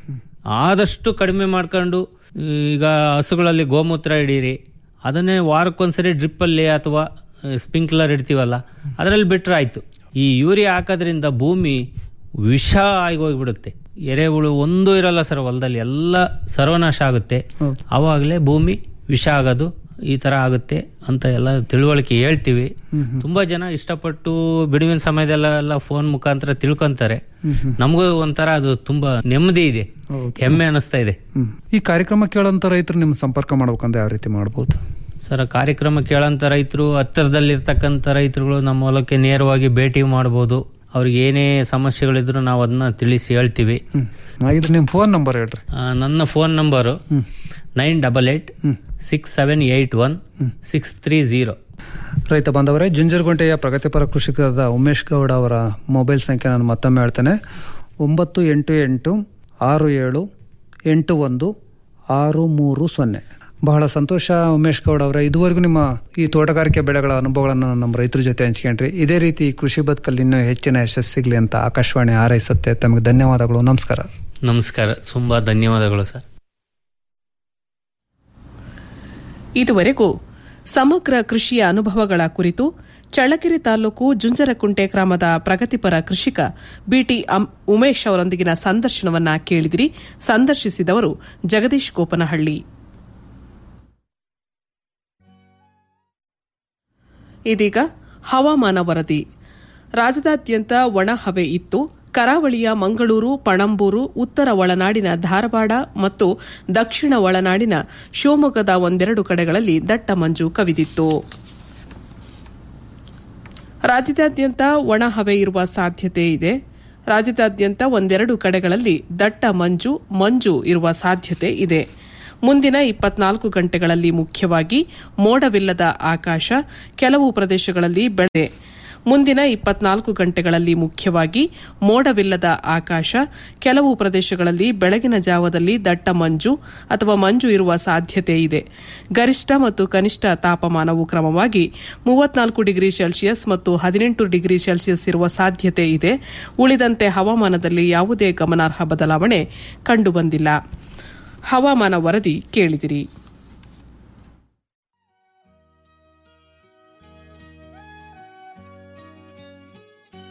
Speaker 16: ಆದಷ್ಟು ಕಡಿಮೆ ಮಾಡ್ಕೊಂಡು ಈಗ ಹಸುಗಳಲ್ಲಿ ಗೋಮೂತ್ರ ಹಿಡೀರಿ ಅದನ್ನೇ ವಾರಕ್ಕೊಂದ್ಸರಿ ಡ್ರಿಪ್ಪಲ್ಲಿ ಅಥವಾ ಸ್ಪ್ರಿಂಕ್ಲರ್ ಇಡ್ತೀವಲ್ಲ ಅದರಲ್ಲಿ ಬಿಟ್ರೆ ಆಯ್ತು ಈ ಯೂರಿಯಾ ಹಾಕೋದ್ರಿಂದ ಭೂಮಿ ವಿಷ ಆಗಿ ಹೋಗ್ಬಿಡುತ್ತೆ ಎರೆಹುಳು ಒಂದು ಇರಲ್ಲ ಸರ್ ಹೊಲದಲ್ಲಿ ಎಲ್ಲ ಸರ್ವನಾಶ ಆಗುತ್ತೆ ಅವಾಗಲೇ ಭೂಮಿ ವಿಷ ಆಗೋದು ಈ ತರ ಆಗುತ್ತೆ ಅಂತ ಎಲ್ಲ ತಿಳುವಳಿಕೆ ಹೇಳ್ತೀವಿ ತುಂಬಾ ಜನ ಇಷ್ಟಪಟ್ಟು ಬಿಡುವಿನ ಸಮಯದಲ್ಲೆಲ್ಲ ಫೋನ್ ಮುಖಾಂತರ ತಿಳ್ಕೊಂತಾರೆ ನಮಗೂ ಒಂಥರ ಅದು ತುಂಬಾ ನೆಮ್ಮದಿ ಇದೆ ಹೆಮ್ಮೆ ಅನಿಸ್ತಾ ಇದೆ
Speaker 15: ಹ್ಮ್ ಈ ಕಾರ್ಯಕ್ರಮ ಕೇಳೋಂಥ ರೈತರು ನಿಮ್ ಸಂಪರ್ಕ ಮಾಡ್ಬೇಕಂದ್ರೆ ಯಾವ ರೀತಿ ಮಾಡ್ಬೋದು
Speaker 16: ಸರ್ ಕಾರ್ಯಕ್ರಮ ಕೇಳಂತ ರೈತರು ಹತ್ತಿರದಲ್ಲಿರ್ತಕ್ಕಂಥ ರೈತರುಗಳು ನಮ್ಮ ಹೊಲಕ್ಕೆ ನೇರವಾಗಿ ಭೇಟಿ ಮಾಡ್ಬೋದು ಅವ್ರಿಗೆ ಏನೇ ಸಮಸ್ಯೆಗಳಿದ್ರು ನಾವು ಅದನ್ನ ತಿಳಿಸಿ ಹೇಳ್ತೀವಿ
Speaker 15: ಹಾಗಿದ್ರೆ ನಿಮ್ ಫೋನ್ ನಂಬರ್ ಹೇಳ್ರಿ
Speaker 16: ಆ, ನನ್ನ phone number nine double eight six seven eight one six three zero
Speaker 15: ರೈತ ಬಾಂಧವರೇ ಜುಂಜರಗುಂಟೆಯ ಪ್ರಗತಿಪರ ಕೃಷಿಕರಾದ ಉಮೇಶ್ ಗೌಡ ಅವರ ಮೊಬೈಲ್ ಸಂಖ್ಯೆ ನಾನು ಮತ್ತೊಮ್ಮೆ ಹೇಳ್ತೇನೆ ಒಂಬತ್ತು ಎಂಟು ಎಂಟು ಆರು ಏಳು ಎಂಟು ಒಂದು ಆರು ಮೂರು ಸೊನ್ನೆ ಬಹಳ ಸಂತೋಷ ಉಮೇಶ್ ಗೌಡ ಅವರೇ ಇದುವರೆಗೂ ನಿಮ್ಮ ಈ ತೋಟಗಾರಿಕೆ ಬೆಳೆಗಳ ಅನುಭವಗಳನ್ನು ನಮ್ಮ ರೈತರ ಜೊತೆ ಹಂಚ್ಕೊಂಡ್ರಿ ಇದೇ ರೀತಿ ಕೃಷಿ ಬದುಕಲ್ಲಿ ಇನ್ನೂ ಹೆಚ್ಚಿನ ಯಶಸ್ಸು ಸಿಗಲಿ ಅಂತ ಆಕಾಶವಾಣಿ ಹಾರೈಸುತ್ತೆ ತಮಗೆ ಧನ್ಯವಾದಗಳು ನಮಸ್ಕಾರ
Speaker 16: ನಮಸ್ಕಾರ ತುಂಬಾ ಧನ್ಯವಾದಗಳು ಸರ್
Speaker 5: ಇದುವರೆಗೂ ಸಮಗ್ರ ಕೃಷಿಯ ಅನುಭವಗಳ ಕುರಿತು ಚಳ್ಳಕೆರೆ ತಾಲೂಕು ಜುಂಜರಕುಂಟೆ ಗ್ರಾಮದ ಪ್ರಗತಿಪರ ಕೃಷಿಕ ಬಿಟಿ ಅಂ- ಉಮೇಶ್ ಅವರೊಂದಿಗಿನ ಸಂದರ್ಶನವನ್ನ ಕೇಳಿದಿರಿ ಸಂದರ್ಶಿಸಿದವರು ಜಗದೀಶ್ ಗೋಪನಹಳ್ಳಿ ಇದೀಗ ಹವಾಮಾನ ವರದಿ ರಾಜ್ಯದಾದ್ಯಂತ ಒಣ ಹವೆ ಇತ್ತು ಕರಾವಳಿಯ ಮಂಗಳೂರು ಪಣಂಬೂರು ಉತ್ತರ ಒಳನಾಡಿನ ಧಾರವಾಡ ಮತ್ತು ದಕ್ಷಿಣ ಒಳನಾಡಿನ ಶಿವಮೊಗ್ಗದ ಒಂದೆರಡು ಕಡೆಗಳಲ್ಲಿ ದಟ್ಟ ಮಂಜು ಕವಿದಿತ್ತು ರಾಜ್ಯದಾದ್ಯಂತ ಒಣ ಹವೆ ಇರುವ ಸಾಧ್ಯತೆ ಇದೆ ರಾಜ್ಯದಾದ್ಯಂತ ಒಂದೆರಡು ಕಡೆಗಳಲ್ಲಿ ದಟ್ಟ ಮಂಜು ಮಂಜು ಇರುವ ಸಾಧ್ಯತೆ ಇದೆ ಮುಂದಿನ ಇಪ್ಪತ್ನಾಲ್ಕು ಗಂಟೆಗಳಲ್ಲಿ ಮುಖ್ಯವಾಗಿ ಮೋಡವಿಲ್ಲದ ಆಕಾಶ ಕೆಲವು ಪ್ರದೇಶಗಳಲ್ಲಿ ಬೆಳೆ ಮುಂದಿನ ಇಪ್ಪತ್ನಾಲ್ಕು ಗಂಟೆಗಳಲ್ಲಿ ಮುಖ್ಯವಾಗಿ ಮೋಡವಿಲ್ಲದ ಆಕಾಶ ಕೆಲವು ಪ್ರದೇಶಗಳಲ್ಲಿ ಬೆಳಗಿನ ಜಾವದಲ್ಲಿ ದಟ್ಟ ಮಂಜು ಅಥವಾ ಮಂಜು ಇರುವ ಸಾಧ್ಯತೆ ಇದೆ ಗರಿಷ್ಠ ಮತ್ತು ಕನಿಷ್ಠ ತಾಪಮಾನವು ಕ್ರಮವಾಗಿ ಮೂವತ್ನಾಲ್ಕು ಡಿಗ್ರಿ ಸೆಲ್ಸಿಯಸ್ ಮತ್ತು ಹದಿನೆಂಟು ಡಿಗ್ರಿ ಸೆಲ್ಸಿಯಸ್ ಇರುವ ಸಾಧ್ಯತೆ ಇದೆ ಉಳಿದಂತೆ ಹವಾಮಾನದಲ್ಲಿ ಯಾವುದೇ ಗಮನಾರ್ಹ ಬದಲಾವಣೆ ಕಂಡುಬಂದಿಲ್ಲ ಹವಾಮಾನ ವರದಿ ಕೇಳಿದಿರಿ